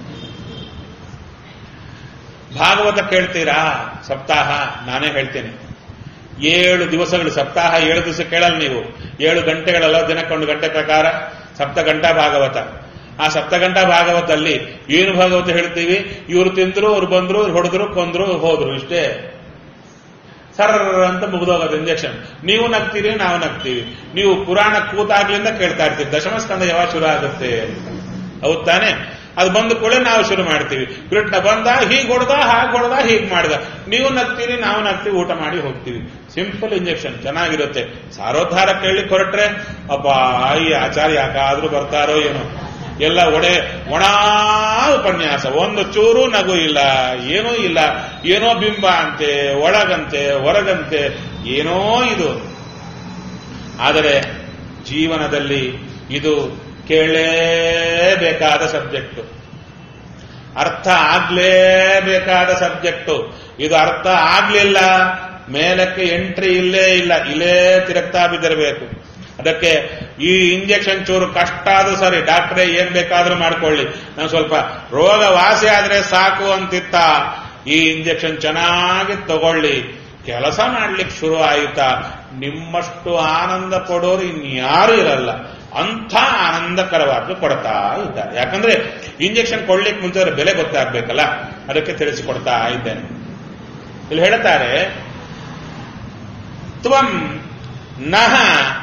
ಭಾಗವತ ಕೇಳ್ತೀರಾ ಸಪ್ತಾಹ ನಾನೇ ಹೇಳ್ತೇನೆ ಏಳು ದಿವಸಗಳು ಸಪ್ತಾಹ ಏಳು ದಿವಸ ಕೇಳಲ್ಲ ನೀವು ಏಳು ಗಂಟೆಗಳಲ್ಲ ದಿನಕ್ಕೊಂದು ಗಂಟೆ ಪ್ರಕಾರ ಸಪ್ತ ಗಂಟಾ ಭಾಗವತ ಆ ಸಪ್ತ ಗಂಟಾ ಭಾಗವತಲ್ಲಿ ಏನು ಭಾಗವತ ಹೇಳ್ತೀವಿ ಇವರು ತಿಂದ್ರು ಅವ್ರು ಬಂದ್ರು ಇವ್ರು ಹೊಡೆದ್ರು ಕೊಂದ್ರು ಹೋದ್ರು ಇಷ್ಟೇ ಸರ್ ಅಂತ ಮುಗಿದೋಗೋದು ಇಂಜೆಕ್ಷನ್ ನೀವು ನಗ್ತೀರಿ ನಾವು ನಗ್ತೀವಿ ನೀವು ಪುರಾಣ ಕೂತಾಗ್ಲಿಂದ ಕೇಳ್ತಾ ಇರ್ತೀವಿ ದಶಮಸ್ಕಂದ ಯಾವಾಗ ಶುರು ಆಗುತ್ತೆ ಅಂತ ಹೌದ್ ತಾನೆ ಅದು ಬಂದ ಕೂಡಲೇ ನಾವು ಶುರು ಮಾಡ್ತೀವಿ ಕೃಷ್ಣ ಬಂದ ಹೀಗ್ ಹೊಡೆದ ಹಾಗೆ ಹೊಡೆದ ಹೀಗ್ ಮಾಡಿದ ನೀವು ನಗ್ತೀರಿ ನಾವು ನಗ್ತೀವಿ ಊಟ ಮಾಡಿ ಹೋಗ್ತೀವಿ ಸಿಂಪಲ್ ಇಂಜೆಕ್ಷನ್ ಚೆನ್ನಾಗಿರುತ್ತೆ ಸಾರೋದ್ಧಾರ ಕೇಳಿ ಹೊರಟ್ರೆ ಅಪ್ಪ ಈ ಆಚಾರ್ಯ ಯಾಕಾದ್ರೂ ಬರ್ತಾರೋ ಏನೋ ಎಲ್ಲ ಒಡೆ ಒಣ ಉಪನ್ಯಾಸ ಒಂದು ಚೂರು ನಗು ಇಲ್ಲ ಏನೂ ಇಲ್ಲ ಏನೋ ಬಿಂಬ ಅಂತೆ ಒಳಗಂತೆ ಹೊರಗಂತೆ ಏನೋ ಇದು ಆದರೆ ಜೀವನದಲ್ಲಿ ಇದು ಕೇಳಲೇಬೇಕಾದ ಸಬ್ಜೆಕ್ಟು ಅರ್ಥ ಆಗ್ಲೇಬೇಕಾದ ಸಬ್ಜೆಕ್ಟು ಇದು ಅರ್ಥ ಆಗ್ಲಿಲ್ಲ ಮೇಲಕ್ಕೆ ಎಂಟ್ರಿ ಇಲ್ಲೇ ಇಲ್ಲ ಇಲ್ಲೇ ತಿರುಗ್ತಾ ಬಿದ್ದಿರಬೇಕು ಅದಕ್ಕೆ ಈ ಇಂಜೆಕ್ಷನ್ ಚೂರು ಕಷ್ಟ ಆದ್ರೂ ಸರಿ ಡಾಕ್ಟ್ರೇ ಏನ್ ಬೇಕಾದ್ರೂ ಮಾಡ್ಕೊಳ್ಳಿ ನಾನು ಸ್ವಲ್ಪ ರೋಗ ವಾಸಿ ಆದ್ರೆ ಸಾಕು ಅಂತಿತ್ತ ಈ ಇಂಜೆಕ್ಷನ್ ಚೆನ್ನಾಗಿ ತಗೊಳ್ಳಿ ಕೆಲಸ ಮಾಡ್ಲಿಕ್ಕೆ ಶುರು ಆಯಿತಾ ನಿಮ್ಮಷ್ಟು ಆನಂದ ಕೊಡೋರು ಇನ್ಯಾರು ಇರಲ್ಲ ಅಂಥ ಆನಂದಕರವಾದ್ದು ಕೊಡ್ತಾ ಇದ್ದಾರೆ ಯಾಕಂದ್ರೆ ಇಂಜೆಕ್ಷನ್ ಕೊಡ್ಲಿಕ್ಕೆ ಮುಂಚೆ ಅದರ ಬೆಲೆ ಗೊತ್ತಾಗ್ಬೇಕಲ್ಲ ಅದಕ್ಕೆ ತಿಳಿಸಿಕೊಡ್ತಾ ಇದ್ದೇನೆ ಇಲ್ಲಿ ಹೇಳ್ತಾರೆ ತ್ವಂ ನಹ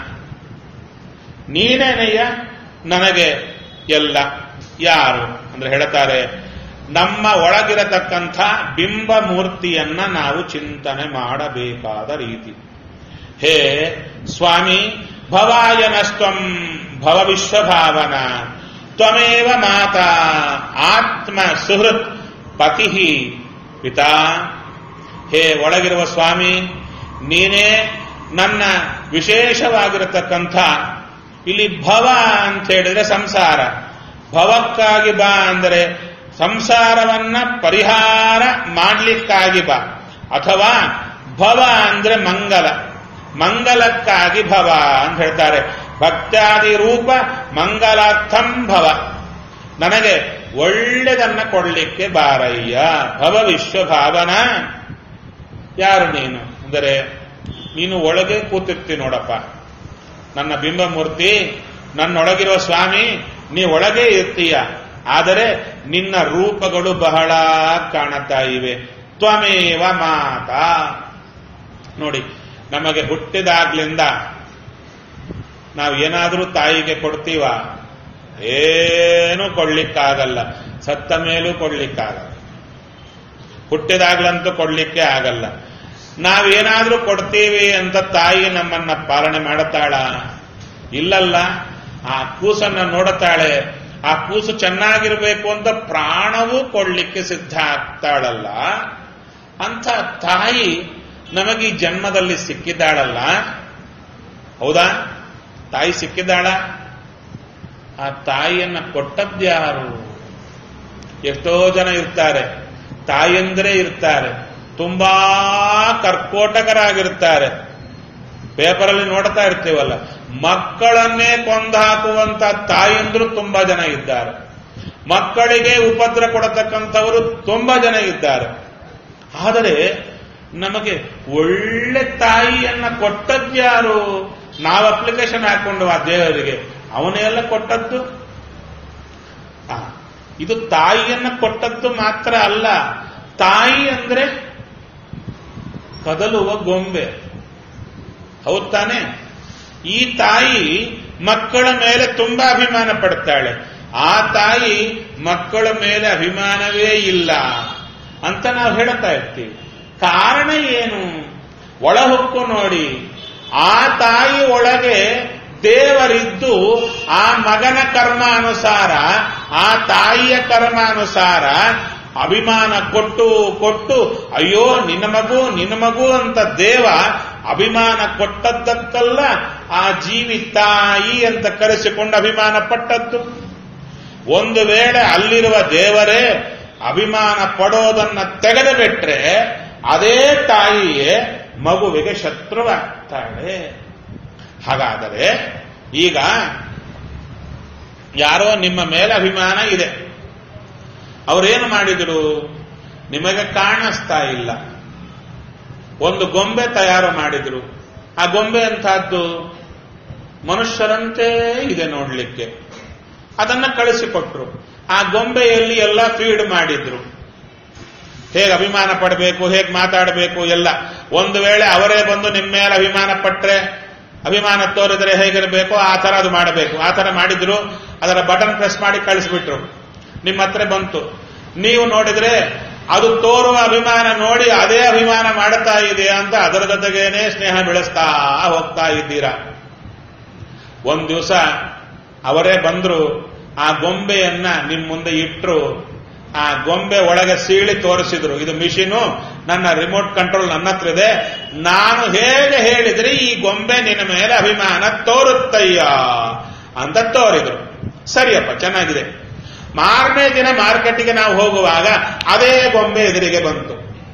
ನೀನೇನಯ್ಯ ನನಗೆ ಎಲ್ಲ ಯಾರು ಅಂದ್ರೆ ಹೇಳ್ತಾರೆ ನಮ್ಮ ಒಳಗಿರತಕ್ಕಂಥ ಬಿಂಬ ಮೂರ್ತಿಯನ್ನ ನಾವು ಚಿಂತನೆ ಮಾಡಬೇಕಾದ ರೀತಿ ಹೇ ಸ್ವಾಮಿ ಭವಾಯನಸ್ತ್ವಂ ಭವ ವಿಶ್ವಭಾವನ ತ್ವಮೇವ ಮಾತಾ ಆತ್ಮ ಸುಹೃತ್ ಪತಿ ಪಿತಾ ಹೇ ಒಳಗಿರುವ ಸ್ವಾಮಿ ನೀನೇ ನನ್ನ ವಿಶೇಷವಾಗಿರತಕ್ಕಂಥ ಇಲ್ಲಿ ಭವ ಅಂತ ಹೇಳಿದ್ರೆ ಸಂಸಾರ ಭವಕ್ಕಾಗಿ ಬಾ ಅಂದರೆ ಸಂಸಾರವನ್ನ ಪರಿಹಾರ ಮಾಡ್ಲಿಕ್ಕಾಗಿ ಬಾ ಅಥವಾ ಭವ ಅಂದ್ರೆ ಮಂಗಲ ಮಂಗಲಕ್ಕಾಗಿ ಭವ ಅಂತ ಹೇಳ್ತಾರೆ ಭಕ್ತ್ಯಾದಿ ರೂಪ ಮಂಗಲಾರ್ಥಂ ಭವ ನನಗೆ ಒಳ್ಳೆದನ್ನ ಕೊಡ್ಲಿಕ್ಕೆ ಬಾರಯ್ಯ ಭವ ವಿಶ್ವಭಾವನ ಯಾರು ನೀನು ಅಂದರೆ ನೀನು ಒಳಗೆ ಕೂತಿರ್ತಿ ನೋಡಪ್ಪ ನನ್ನ ಬಿಂಬ ಮೂರ್ತಿ ನನ್ನೊಳಗಿರುವ ಸ್ವಾಮಿ ನೀ ಒಳಗೆ ಇರ್ತೀಯ ಆದರೆ ನಿನ್ನ ರೂಪಗಳು ಬಹಳ ಕಾಣುತ್ತಾ ಇವೆ ತ್ವಮೇವ ಮಾತಾ ನೋಡಿ ನಮಗೆ ಹುಟ್ಟಿದಾಗ್ಲಿಂದ ನಾವು ಏನಾದರೂ ತಾಯಿಗೆ ಕೊಡ್ತೀವ ಏನೂ ಕೊಡ್ಲಿಕ್ಕಾಗಲ್ಲ ಸತ್ತ ಮೇಲೂ ಕೊಡ್ಲಿಕ್ಕಾಗಲ್ಲ ಹುಟ್ಟಿದಾಗ್ಲಂತೂ ಕೊಡ್ಲಿಕ್ಕೆ ಆಗಲ್ಲ ನಾವೇನಾದ್ರೂ ಕೊಡ್ತೀವಿ ಅಂತ ತಾಯಿ ನಮ್ಮನ್ನ ಪಾಲನೆ ಮಾಡುತ್ತಾಳ ಇಲ್ಲಲ್ಲ ಆ ಕೂಸನ್ನ ನೋಡುತ್ತಾಳೆ ಆ ಕೂಸು ಚೆನ್ನಾಗಿರ್ಬೇಕು ಅಂತ ಪ್ರಾಣವೂ ಕೊಡ್ಲಿಕ್ಕೆ ಸಿದ್ಧ ಆಗ್ತಾಳಲ್ಲ ಅಂಥ ತಾಯಿ ನಮಗೆ ಈ ಜನ್ಮದಲ್ಲಿ ಸಿಕ್ಕಿದ್ದಾಳಲ್ಲ ಹೌದಾ ತಾಯಿ ಸಿಕ್ಕಿದ್ದಾಳ ಆ ತಾಯಿಯನ್ನ ಕೊಟ್ಟದ್ಯಾರು ಎಷ್ಟೋ ಜನ ಇರ್ತಾರೆ ತಾಯಂದ್ರೆ ಇರ್ತಾರೆ ತುಂಬಾ ಕರ್ಕೋಟಕರಾಗಿರ್ತಾರೆ ಪೇಪರಲ್ಲಿ ನೋಡ್ತಾ ಇರ್ತೀವಲ್ಲ ಮಕ್ಕಳನ್ನೇ ಕೊಂದಾಕುವಂತ ತಾಯಂದ್ರು ತುಂಬಾ ಜನ ಇದ್ದಾರೆ ಮಕ್ಕಳಿಗೆ ಉಪದ್ರ ಕೊಡತಕ್ಕಂಥವರು ತುಂಬಾ ಜನ ಇದ್ದಾರೆ ಆದರೆ ನಮಗೆ ಒಳ್ಳೆ ತಾಯಿಯನ್ನ ಕೊಟ್ಟದ್ಯಾರು ನಾವು ಅಪ್ಲಿಕೇಶನ್ ಹಾಕೊಂಡು ಆ ದೇವರಿಗೆ ಅವನೇ ಎಲ್ಲ ಕೊಟ್ಟದ್ದು ಆ, ಇದು ತಾಯಿಯನ್ನ ಕೊಟ್ಟದ್ದು ಮಾತ್ರ ಅಲ್ಲ ತಾಯಿ ಅಂದ್ರೆ ಕದಲುವ ಗೊಂಬೆ ಹೌದ್ ತಾನೆ ಈ ತಾಯಿ ಮಕ್ಕಳ ಮೇಲೆ ತುಂಬಾ ಅಭಿಮಾನ ಪಡ್ತಾಳೆ ಆ ತಾಯಿ ಮಕ್ಕಳ ಮೇಲೆ ಅಭಿಮಾನವೇ ಇಲ್ಲ ಅಂತ ನಾವು ಹೇಳ್ತಾ ಇರ್ತೀವಿ ಕಾರಣ ಏನು ಒಳಹೊಕ್ಕು ನೋಡಿ ಆ ತಾಯಿ ಒಳಗೆ ದೇವರಿದ್ದು ಆ ಮಗನ ಕರ್ಮಾನುಸಾರ ಆ ತಾಯಿಯ ಕರ್ಮಾನುಸಾರ ಅಭಿಮಾನ ಕೊಟ್ಟು ಕೊಟ್ಟು ಅಯ್ಯೋ ನಿನ್ನ ಮಗು ನಿನ್ನ ಮಗು ಅಂತ ದೇವ ಅಭಿಮಾನ ಕೊಟ್ಟದ್ದಕ್ಕಲ್ಲ ಆ ಜೀವಿ ತಾಯಿ ಅಂತ ಕರೆಸಿಕೊಂಡು ಅಭಿಮಾನ ಪಟ್ಟದ್ದು ಒಂದು ವೇಳೆ ಅಲ್ಲಿರುವ ದೇವರೇ ಅಭಿಮಾನ ಪಡೋದನ್ನ ತೆಗೆದು ಬಿಟ್ರೆ ಅದೇ ತಾಯಿಯೇ ಮಗುವಿಗೆ ಶತ್ರುವಾಗ್ತಾಳೆ ಹಾಗಾದರೆ ಈಗ ಯಾರೋ ನಿಮ್ಮ ಮೇಲೆ ಅಭಿಮಾನ ಇದೆ ಅವರೇನು ಮಾಡಿದರು ನಿಮಗೆ ಕಾಣಿಸ್ತಾ ಇಲ್ಲ ಒಂದು ಗೊಂಬೆ ತಯಾರು ಮಾಡಿದ್ರು ಆ ಗೊಂಬೆ ಅಂತಹದ್ದು ಮನುಷ್ಯರಂತೆ ಇದೆ ನೋಡ್ಲಿಕ್ಕೆ ಅದನ್ನ ಕಳಿಸಿಕೊಟ್ರು ಆ ಗೊಂಬೆಯಲ್ಲಿ ಎಲ್ಲ ಫೀಡ್ ಮಾಡಿದ್ರು ಹೇಗೆ ಅಭಿಮಾನ ಪಡಬೇಕು ಹೇಗೆ ಮಾತಾಡಬೇಕು ಎಲ್ಲ ಒಂದು ವೇಳೆ ಅವರೇ ಬಂದು ನಿಮ್ಮ ಮೇಲೆ ಅಭಿಮಾನ ಪಟ್ರೆ ಅಭಿಮಾನ ತೋರಿದ್ರೆ ಹೇಗಿರಬೇಕು ಆ ತರ ಅದು ಮಾಡಬೇಕು ಆ ತರ ಮಾಡಿದ್ರು ಅದರ ಬಟನ್ ಪ್ರೆಸ್ ಮಾಡಿ ಕಳಿಸ್ಬಿಟ್ರು ನಿಮ್ಮ ಹತ್ರ ಬಂತು ನೀವು ನೋಡಿದ್ರೆ ಅದು ತೋರುವ ಅಭಿಮಾನ ನೋಡಿ ಅದೇ ಅಭಿಮಾನ ಮಾಡ್ತಾ ಇದೆ ಅಂತ ಅದರ ಜೊತೆಗೇನೆ ಸ್ನೇಹ ಬೆಳೆಸ್ತಾ ಹೋಗ್ತಾ ಇದ್ದೀರಾ ಒಂದ್ ದಿವಸ ಅವರೇ ಬಂದ್ರು ಆ ಗೊಂಬೆಯನ್ನ ನಿಮ್ ಮುಂದೆ ಇಟ್ರು ಆ ಗೊಂಬೆ ಒಳಗೆ ಸೀಳಿ ತೋರಿಸಿದ್ರು ಇದು ಮಿಷಿನು ನನ್ನ ರಿಮೋಟ್ ಕಂಟ್ರೋಲ್ ನನ್ನ ಹತ್ರ ಇದೆ ನಾನು ಹೇಗೆ ಹೇಳಿದ್ರೆ ಈ ಗೊಂಬೆ ನಿನ್ನ ಮೇಲೆ ಅಭಿಮಾನ ತೋರುತ್ತಯ್ಯ ಅಂತ ತೋರಿದ್ರು ಸರಿಯಪ್ಪ ಚೆನ್ನಾಗಿದೆ ಮಾರನೇ ದಿನ ಮಾರ್ಕೆಟ್ಗೆ ನಾವು ಹೋಗುವಾಗ ಅದೇ ಗೊಂಬೆ ಎದುರಿಗೆ ಬಂತು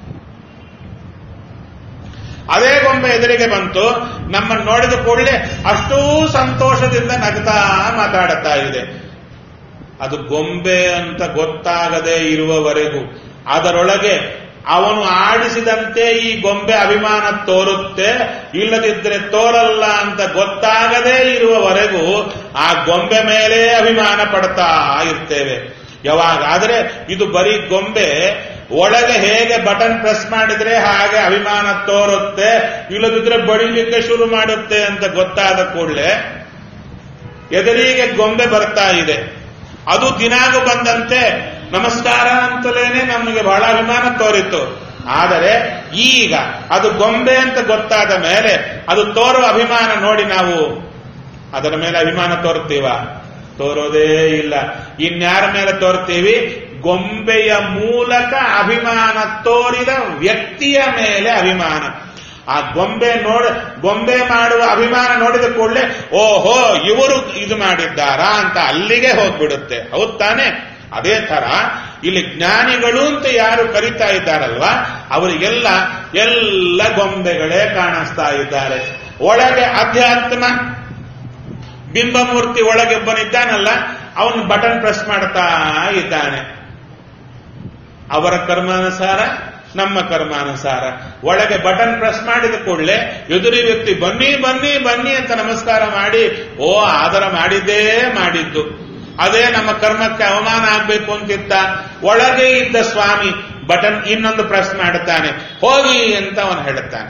ಅದೇ ಗೊಂಬೆ ಎದುರಿಗೆ ಬಂತು ನಮ್ಮನ್ನು ನೋಡಿದ ಕೂಡಲೇ ಅಷ್ಟೂ ಸಂತೋಷದಿಂದ ನಗ್ತಾ ಮಾತಾಡುತ್ತಾ ಇದೆ ಅದು ಗೊಂಬೆ ಅಂತ ಗೊತ್ತಾಗದೇ ಇರುವವರೆಗೂ ಅದರೊಳಗೆ ಅವನು ಆಡಿಸಿದಂತೆ ಈ ಗೊಂಬೆ ಅಭಿಮಾನ ತೋರುತ್ತೆ ಇಲ್ಲದಿದ್ದರೆ ತೋರಲ್ಲ ಅಂತ ಗೊತ್ತಾಗದೇ ಇರುವವರೆಗೂ ಆ ಗೊಂಬೆ ಮೇಲೆ ಅಭಿಮಾನ ಪಡ್ತಾ ಇರ್ತೇವೆ ಯಾವಾಗ ಆದರೆ ಇದು ಬರೀ ಗೊಂಬೆ ಒಳಗೆ ಹೇಗೆ ಬಟನ್ ಪ್ರೆಸ್ ಮಾಡಿದ್ರೆ ಹಾಗೆ ಅಭಿಮಾನ ತೋರುತ್ತೆ ಇಲ್ಲದಿದ್ರೆ ಬಡಿಲಿಕ್ಕೆ ಶುರು ಮಾಡುತ್ತೆ ಅಂತ ಗೊತ್ತಾದ ಕೂಡಲೇ ಎದುರಿಗೆ ಗೊಂಬೆ ಬರ್ತಾ ಇದೆ ಅದು ದಿನಾಗೂ ಬಂದಂತೆ ನಮಸ್ಕಾರ ಅಂತಲೇನೆ ನಮಗೆ ಬಹಳ ಅಭಿಮಾನ ತೋರಿತು ಆದರೆ ಈಗ ಅದು ಗೊಂಬೆ ಅಂತ ಗೊತ್ತಾದ ಮೇಲೆ ಅದು ತೋರುವ ಅಭಿಮಾನ ನೋಡಿ ನಾವು ಅದರ ಮೇಲೆ ಅಭಿಮಾನ ತೋರ್ತೀವ ತೋರೋದೇ ಇಲ್ಲ ಇನ್ಯಾರ ಮೇಲೆ ತೋರ್ತೀವಿ ಗೊಂಬೆಯ ಮೂಲಕ ಅಭಿಮಾನ ತೋರಿದ ವ್ಯಕ್ತಿಯ ಮೇಲೆ ಅಭಿಮಾನ ಆ ಗೊಂಬೆ ನೋಡ ಗೊಂಬೆ ಮಾಡುವ ಅಭಿಮಾನ ನೋಡಿದ ಕೂಡಲೇ ಓಹೋ ಇವರು ಇದು ಮಾಡಿದ್ದಾರಾ ಅಂತ ಅಲ್ಲಿಗೆ ಹೋಗ್ಬಿಡುತ್ತೆ ಹೌದ್ ತಾನೆ ಅದೇ ತರ ಇಲ್ಲಿ ಜ್ಞಾನಿಗಳು ಅಂತ ಯಾರು ಕರಿತಾ ಇದ್ದಾರಲ್ವಾ ಅವರಿಗೆಲ್ಲ ಎಲ್ಲ ಗೊಂಬೆಗಳೇ ಕಾಣಿಸ್ತಾ ಇದ್ದಾರೆ ಒಳಗೆ ಅಧ್ಯಾತ್ಮ ಬಿಂಬಮೂರ್ತಿ ಒಳಗೆ ಒಬ್ಬನಿದ್ದಾನಲ್ಲ ಅವನು ಬಟನ್ ಪ್ರೆಸ್ ಮಾಡ್ತಾ ಇದ್ದಾನೆ ಅವರ ಕರ್ಮಾನುಸಾರ ನಮ್ಮ ಕರ್ಮಾನುಸಾರ ಒಳಗೆ ಬಟನ್ ಪ್ರೆಸ್ ಮಾಡಿದ ಕೂಡಲೇ ಎದುರಿ ವ್ಯಕ್ತಿ ಬನ್ನಿ ಬನ್ನಿ ಬನ್ನಿ ಅಂತ ನಮಸ್ಕಾರ ಮಾಡಿ ಓ ಆದರ ಮಾಡಿದ್ದೇ ಮಾಡಿದ್ದು ಅದೇ ನಮ್ಮ ಕರ್ಮಕ್ಕೆ ಅವಮಾನ ಆಗ್ಬೇಕು ಅಂತಿತ್ತ ಒಳಗೆ ಇದ್ದ ಸ್ವಾಮಿ ಬಟನ್ ಇನ್ನೊಂದು ಪ್ರೆಸ್ ಮಾಡುತ್ತಾನೆ ಹೋಗಿ ಅಂತ ಅವನು ಹೇಳುತ್ತಾನೆ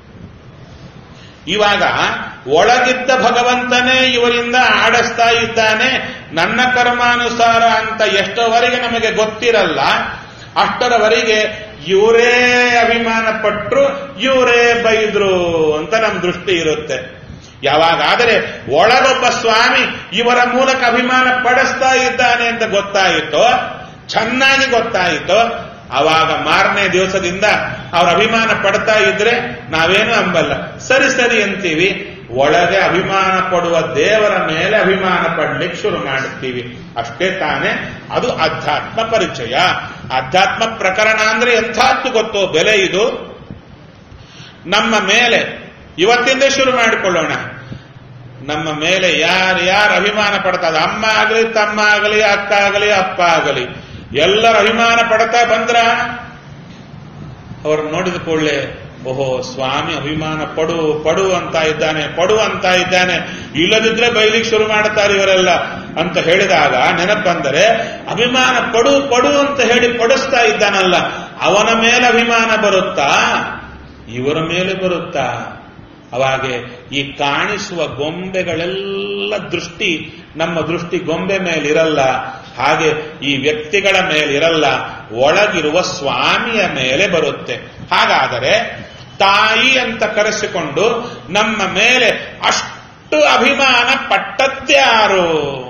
ಇವಾಗ ಒಳಗಿದ್ದ ಭಗವಂತನೇ ಇವರಿಂದ ಆಡಿಸ್ತಾ ಇದ್ದಾನೆ ನನ್ನ ಕರ್ಮಾನುಸಾರ ಅಂತ ಎಷ್ಟೋವರೆಗೆ ನಮಗೆ ಗೊತ್ತಿರಲ್ಲ ಅಷ್ಟರವರೆಗೆ ಇವರೇ ಅಭಿಮಾನ ಪಟ್ರು ಇವರೇ ಬೈದ್ರು ಅಂತ ನಮ್ಮ ದೃಷ್ಟಿ ಇರುತ್ತೆ ಯಾವಾಗಾದರೆ ಒಳಗೊಬ್ಬ ಸ್ವಾಮಿ ಇವರ ಮೂಲಕ ಅಭಿಮಾನ ಪಡಿಸ್ತಾ ಇದ್ದಾನೆ ಅಂತ ಗೊತ್ತಾಯಿತೋ ಚೆನ್ನಾಗಿ ಗೊತ್ತಾಯಿತೋ ಅವಾಗ ಮಾರನೇ ದಿವಸದಿಂದ ಅವ್ರ ಅಭಿಮಾನ ಪಡ್ತಾ ಇದ್ರೆ ನಾವೇನು ಅಂಬಲ್ಲ ಸರಿ ಸರಿ ಅಂತೀವಿ ಒಳಗೆ ಅಭಿಮಾನ ಪಡುವ ದೇವರ ಮೇಲೆ ಅಭಿಮಾನ ಪಡ್ಲಿಕ್ಕೆ ಶುರು ಮಾಡುತ್ತೀವಿ ಅಷ್ಟೇ ತಾನೇ ಅದು ಅಧ್ಯಾತ್ಮ ಪರಿಚಯ ಅಧ್ಯಾತ್ಮ ಪ್ರಕರಣ ಅಂದ್ರೆ ಎಂಥದ್ದು ಗೊತ್ತೋ ಬೆಲೆ ಇದು ನಮ್ಮ ಮೇಲೆ ಇವತ್ತಿಂದ ಶುರು ಮಾಡಿಕೊಳ್ಳೋಣ ನಮ್ಮ ಮೇಲೆ ಯಾರು ಯಾರು ಅಭಿಮಾನ ಪಡ್ತದ ಅಮ್ಮ ಆಗಲಿ ತಮ್ಮ ಆಗಲಿ ಅಕ್ಕ ಆಗಲಿ ಅಪ್ಪ ಆಗಲಿ ಎಲ್ಲರ ಅಭಿಮಾನ ಪಡ್ತಾ ಬಂದ್ರ ಅವ್ರನ್ನ ನೋಡಿದ ಕೂಡಲೇ ಓಹೋ ಸ್ವಾಮಿ ಅಭಿಮಾನ ಪಡು ಪಡು ಅಂತ ಇದ್ದಾನೆ ಪಡು ಅಂತ ಇದ್ದಾನೆ ಇಲ್ಲದಿದ್ರೆ ಬೈಲಿಕ್ಕೆ ಶುರು ಮಾಡ್ತಾರೆ ಇವರೆಲ್ಲ ಅಂತ ಹೇಳಿದಾಗ ನೆನಪು ಬಂದರೆ ಅಭಿಮಾನ ಪಡು ಪಡು ಅಂತ ಹೇಳಿ ಪಡಿಸ್ತಾ ಇದ್ದಾನಲ್ಲ ಅವನ ಮೇಲೆ ಅಭಿಮಾನ ಬರುತ್ತಾ ಇವರ ಮೇಲೆ ಬರುತ್ತಾ ಅವಾಗೆ ಈ ಕಾಣಿಸುವ ಗೊಂಬೆಗಳೆಲ್ಲ ದೃಷ್ಟಿ ನಮ್ಮ ದೃಷ್ಟಿ ಗೊಂಬೆ ಮೇಲಿರಲ್ಲ ಹಾಗೆ ಈ ವ್ಯಕ್ತಿಗಳ ಮೇಲಿರಲ್ಲ ಒಳಗಿರುವ ಸ್ವಾಮಿಯ ಮೇಲೆ ಬರುತ್ತೆ ಹಾಗಾದರೆ ತಾಯಿ ಅಂತ ಕರೆಸಿಕೊಂಡು ನಮ್ಮ ಮೇಲೆ ಅಷ್ಟು ಅಭಿಮಾನ ಪಟ್ಟದ್ಯಾರು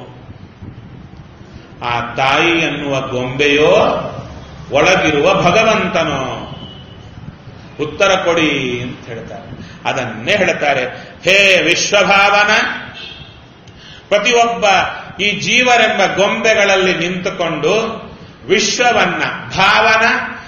ಆ ತಾಯಿ ಅನ್ನುವ ಗೊಂಬೆಯೋ ಒಳಗಿರುವ ಭಗವಂತನೋ ಉತ್ತರ ಕೊಡಿ ಅಂತ ಹೇಳ್ತಾರೆ ಅದನ್ನೇ ಹೇಳ್ತಾರೆ ಹೇ ವಿಶ್ವಭಾವನ ಪ್ರತಿಯೊಬ್ಬ ಈ ಜೀವರೆಂಬ ಗೊಂಬೆಗಳಲ್ಲಿ ನಿಂತುಕೊಂಡು ವಿಶ್ವವನ್ನ ಭಾವನ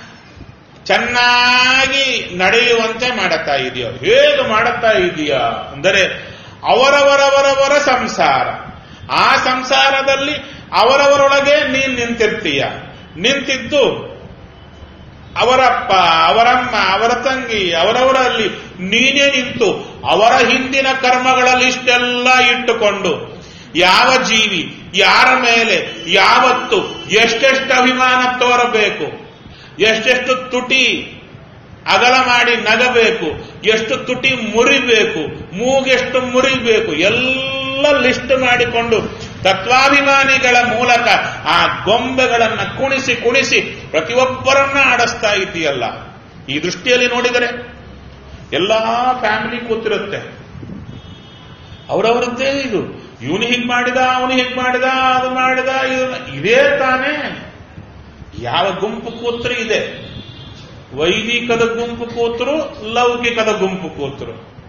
ಚೆನ್ನಾಗಿ ನಡೆಯುವಂತೆ ಮಾಡುತ್ತಾ ಇದೆಯೋ ಹೇಗೆ ಮಾಡುತ್ತಾ ಇದೆಯಾ ಅಂದರೆ ಅವರವರವರವರ ಸಂಸಾರ ಆ ಸಂಸಾರದಲ್ಲಿ ಅವರವರೊಳಗೆ ನೀನ್ ನಿಂತಿರ್ತೀಯ ನಿಂತಿದ್ದು ಅವರಪ್ಪ ಅವರಮ್ಮ ಅವರ ತಂಗಿ ಅವರವರಲ್ಲಿ ನೀನೇ ನಿಂತು ಅವರ ಹಿಂದಿನ ಕರ್ಮಗಳಲ್ಲಿ ಇಷ್ಟೆಲ್ಲ ಇಟ್ಟುಕೊಂಡು ಯಾವ ಜೀವಿ ಯಾರ ಮೇಲೆ ಯಾವತ್ತು ಎಷ್ಟೆಷ್ಟು ಅಭಿಮಾನ ತೋರಬೇಕು ಎಷ್ಟೆಷ್ಟು ತುಟಿ ಅಗಲ ಮಾಡಿ ನಗಬೇಕು ಎಷ್ಟು ತುಟಿ ಮುರಿಬೇಕು ಮೂಗೆಷ್ಟು ಮುರಿಬೇಕು ಎಲ್ಲ ಲಿಸ್ಟ್ ಮಾಡಿಕೊಂಡು ತತ್ವಾಭಿಮಾನಿಗಳ ಮೂಲಕ ಆ ಗೊಂಬೆಗಳನ್ನ ಕುಣಿಸಿ ಕುಣಿಸಿ ಪ್ರತಿಯೊಬ್ಬರನ್ನ ಆಡಿಸ್ತಾ ಇದೆಯಲ್ಲ ಈ ದೃಷ್ಟಿಯಲ್ಲಿ ನೋಡಿದರೆ ಎಲ್ಲಾ ಫ್ಯಾಮಿಲಿ ಕೂತಿರುತ್ತೆ ಅವರವರದ್ದೇ ಇದು ಇವನು ಹೀಗ್ ಮಾಡಿದ ಅವನು ಹೀಗ್ ಮಾಡಿದ ಅದು ಮಾಡಿದ ಇದು ಇದೇ ತಾನೇ ಯಾವ ಗುಂಪು ಕೂತ್ರು ಇದೆ ವೈದಿಕದ ಗುಂಪು ಕೂತರು ಲೌಕಿಕದ ಗುಂಪು ಕೂತರು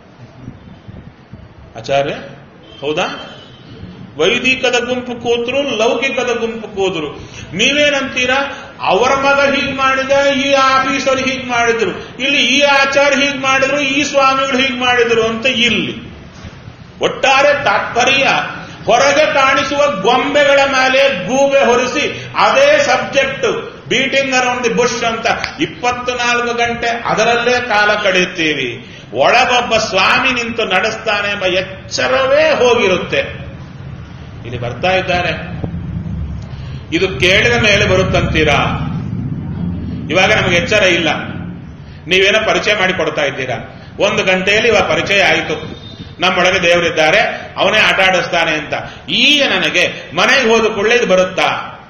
ಆಚಾರ್ಯ ಹೌದಾ ವೈದಿಕದ ಗುಂಪು ಕೂತರು ಲೌಕಿಕದ ಗುಂಪು ಕೂತರು ನೀವೇನಂತೀರಾ ಅವರ ಮಗ ಹೀಗ್ ಮಾಡಿದ ಈ ಆಫೀಸರ್ ಹೀಗ್ ಮಾಡಿದ್ರು ಇಲ್ಲಿ ಈ ಆಚಾರ ಹೀಗ್ ಮಾಡಿದ್ರು ಈ ಸ್ವಾಮಿಗಳು ಹೀಗ್ ಮಾಡಿದ್ರು ಅಂತ ಇಲ್ಲಿ ಒಟ್ಟಾರೆ ತಾತ್ಪರ್ಯ ಹೊರಗೆ ಕಾಣಿಸುವ ಗೊಂಬೆಗಳ ಮೇಲೆ ಗೂಬೆ ಹೊರಿಸಿ ಅದೇ subject beating around the bush ಅಂತ ಇಪ್ಪತ್ನಾಲ್ಕು ಗಂಟೆ ಅದರಲ್ಲೇ ಕಾಲ ಕಳೆಯುತ್ತೀವಿ ಒಳಗೊಬ್ಬ ಸ್ವಾಮಿ ನಿಂತು ನಡೆಸ್ತಾನೆ ಎಂಬ ಎಚ್ಚರವೇ ಹೋಗಿರುತ್ತೆ ಇಲ್ಲಿ ಬರ್ತಾ ಇದ್ದಾರೆ ಇದು ಕೇಳಿದ ಮೇಲೆ ಬರುತ್ತಂತೀರಾ ಇವಾಗ ನಮಗೆ ಎಚ್ಚರ ಇಲ್ಲ ನೀವೇನೋ ಪರಿಚಯ ಮಾಡಿ ಕೊಡ್ತಾ ಇದ್ದೀರಾ ಒಂದು ಗಂಟೆಯಲ್ಲಿ ಇವಾಗ ಪರಿಚಯ ಆಯಿತು ನಮ್ಮೊಳಗೆ ದೇವರಿದ್ದಾರೆ ಅವನೇ ಆಟ ಆಡಿಸ್ತಾನೆ ಅಂತ ಈಗ ನನಗೆ ಮನೆಗೆ ಹೋದ ಕೂಡಲೇ ಇದು ಬರುತ್ತಾ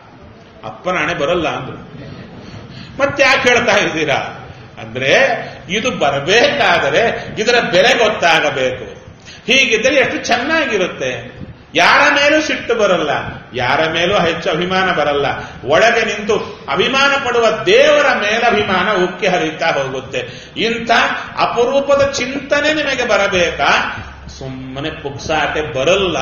ಅಪ್ಪನ ಹಣೆ ಬರಲ್ಲ ಅಂದ್ರು ಮತ್ತೆ ಯಾಕೆ ಹೇಳ್ತಾ ಇದ್ದೀರಾ ಅಂದ್ರೆ ಇದು ಬರಬೇಕಾದರೆ ಇದರ ಬೆಲೆ ಗೊತ್ತಾಗಬೇಕು ಹೀಗಿದ್ದರೆ ಎಷ್ಟು ಚೆನ್ನಾಗಿರುತ್ತೆ ಯಾರ ಮೇಲೂ ಸಿಟ್ಟು ಬರಲ್ಲ ಯಾರ ಮೇಲೂ ಹೆಚ್ಚು ಅಭಿಮಾನ ಬರಲ್ಲ ಒಳಗೆ ನಿಂತು ಅಭಿಮಾನ ಪಡುವ ದೇವರ ಮೇಲೆ ಅಭಿಮಾನ ಉಕ್ಕಿ ಹರಿತಾ ಹೋಗುತ್ತೆ ಇಂಥ ಅಪರೂಪದ ಚಿಂತನೆ ನಿಮಗೆ ಬರಬೇಕಾ ಸುಮ್ಮನೆ ಪುಕ್ಸಾಟೆ ಬರಲ್ಲ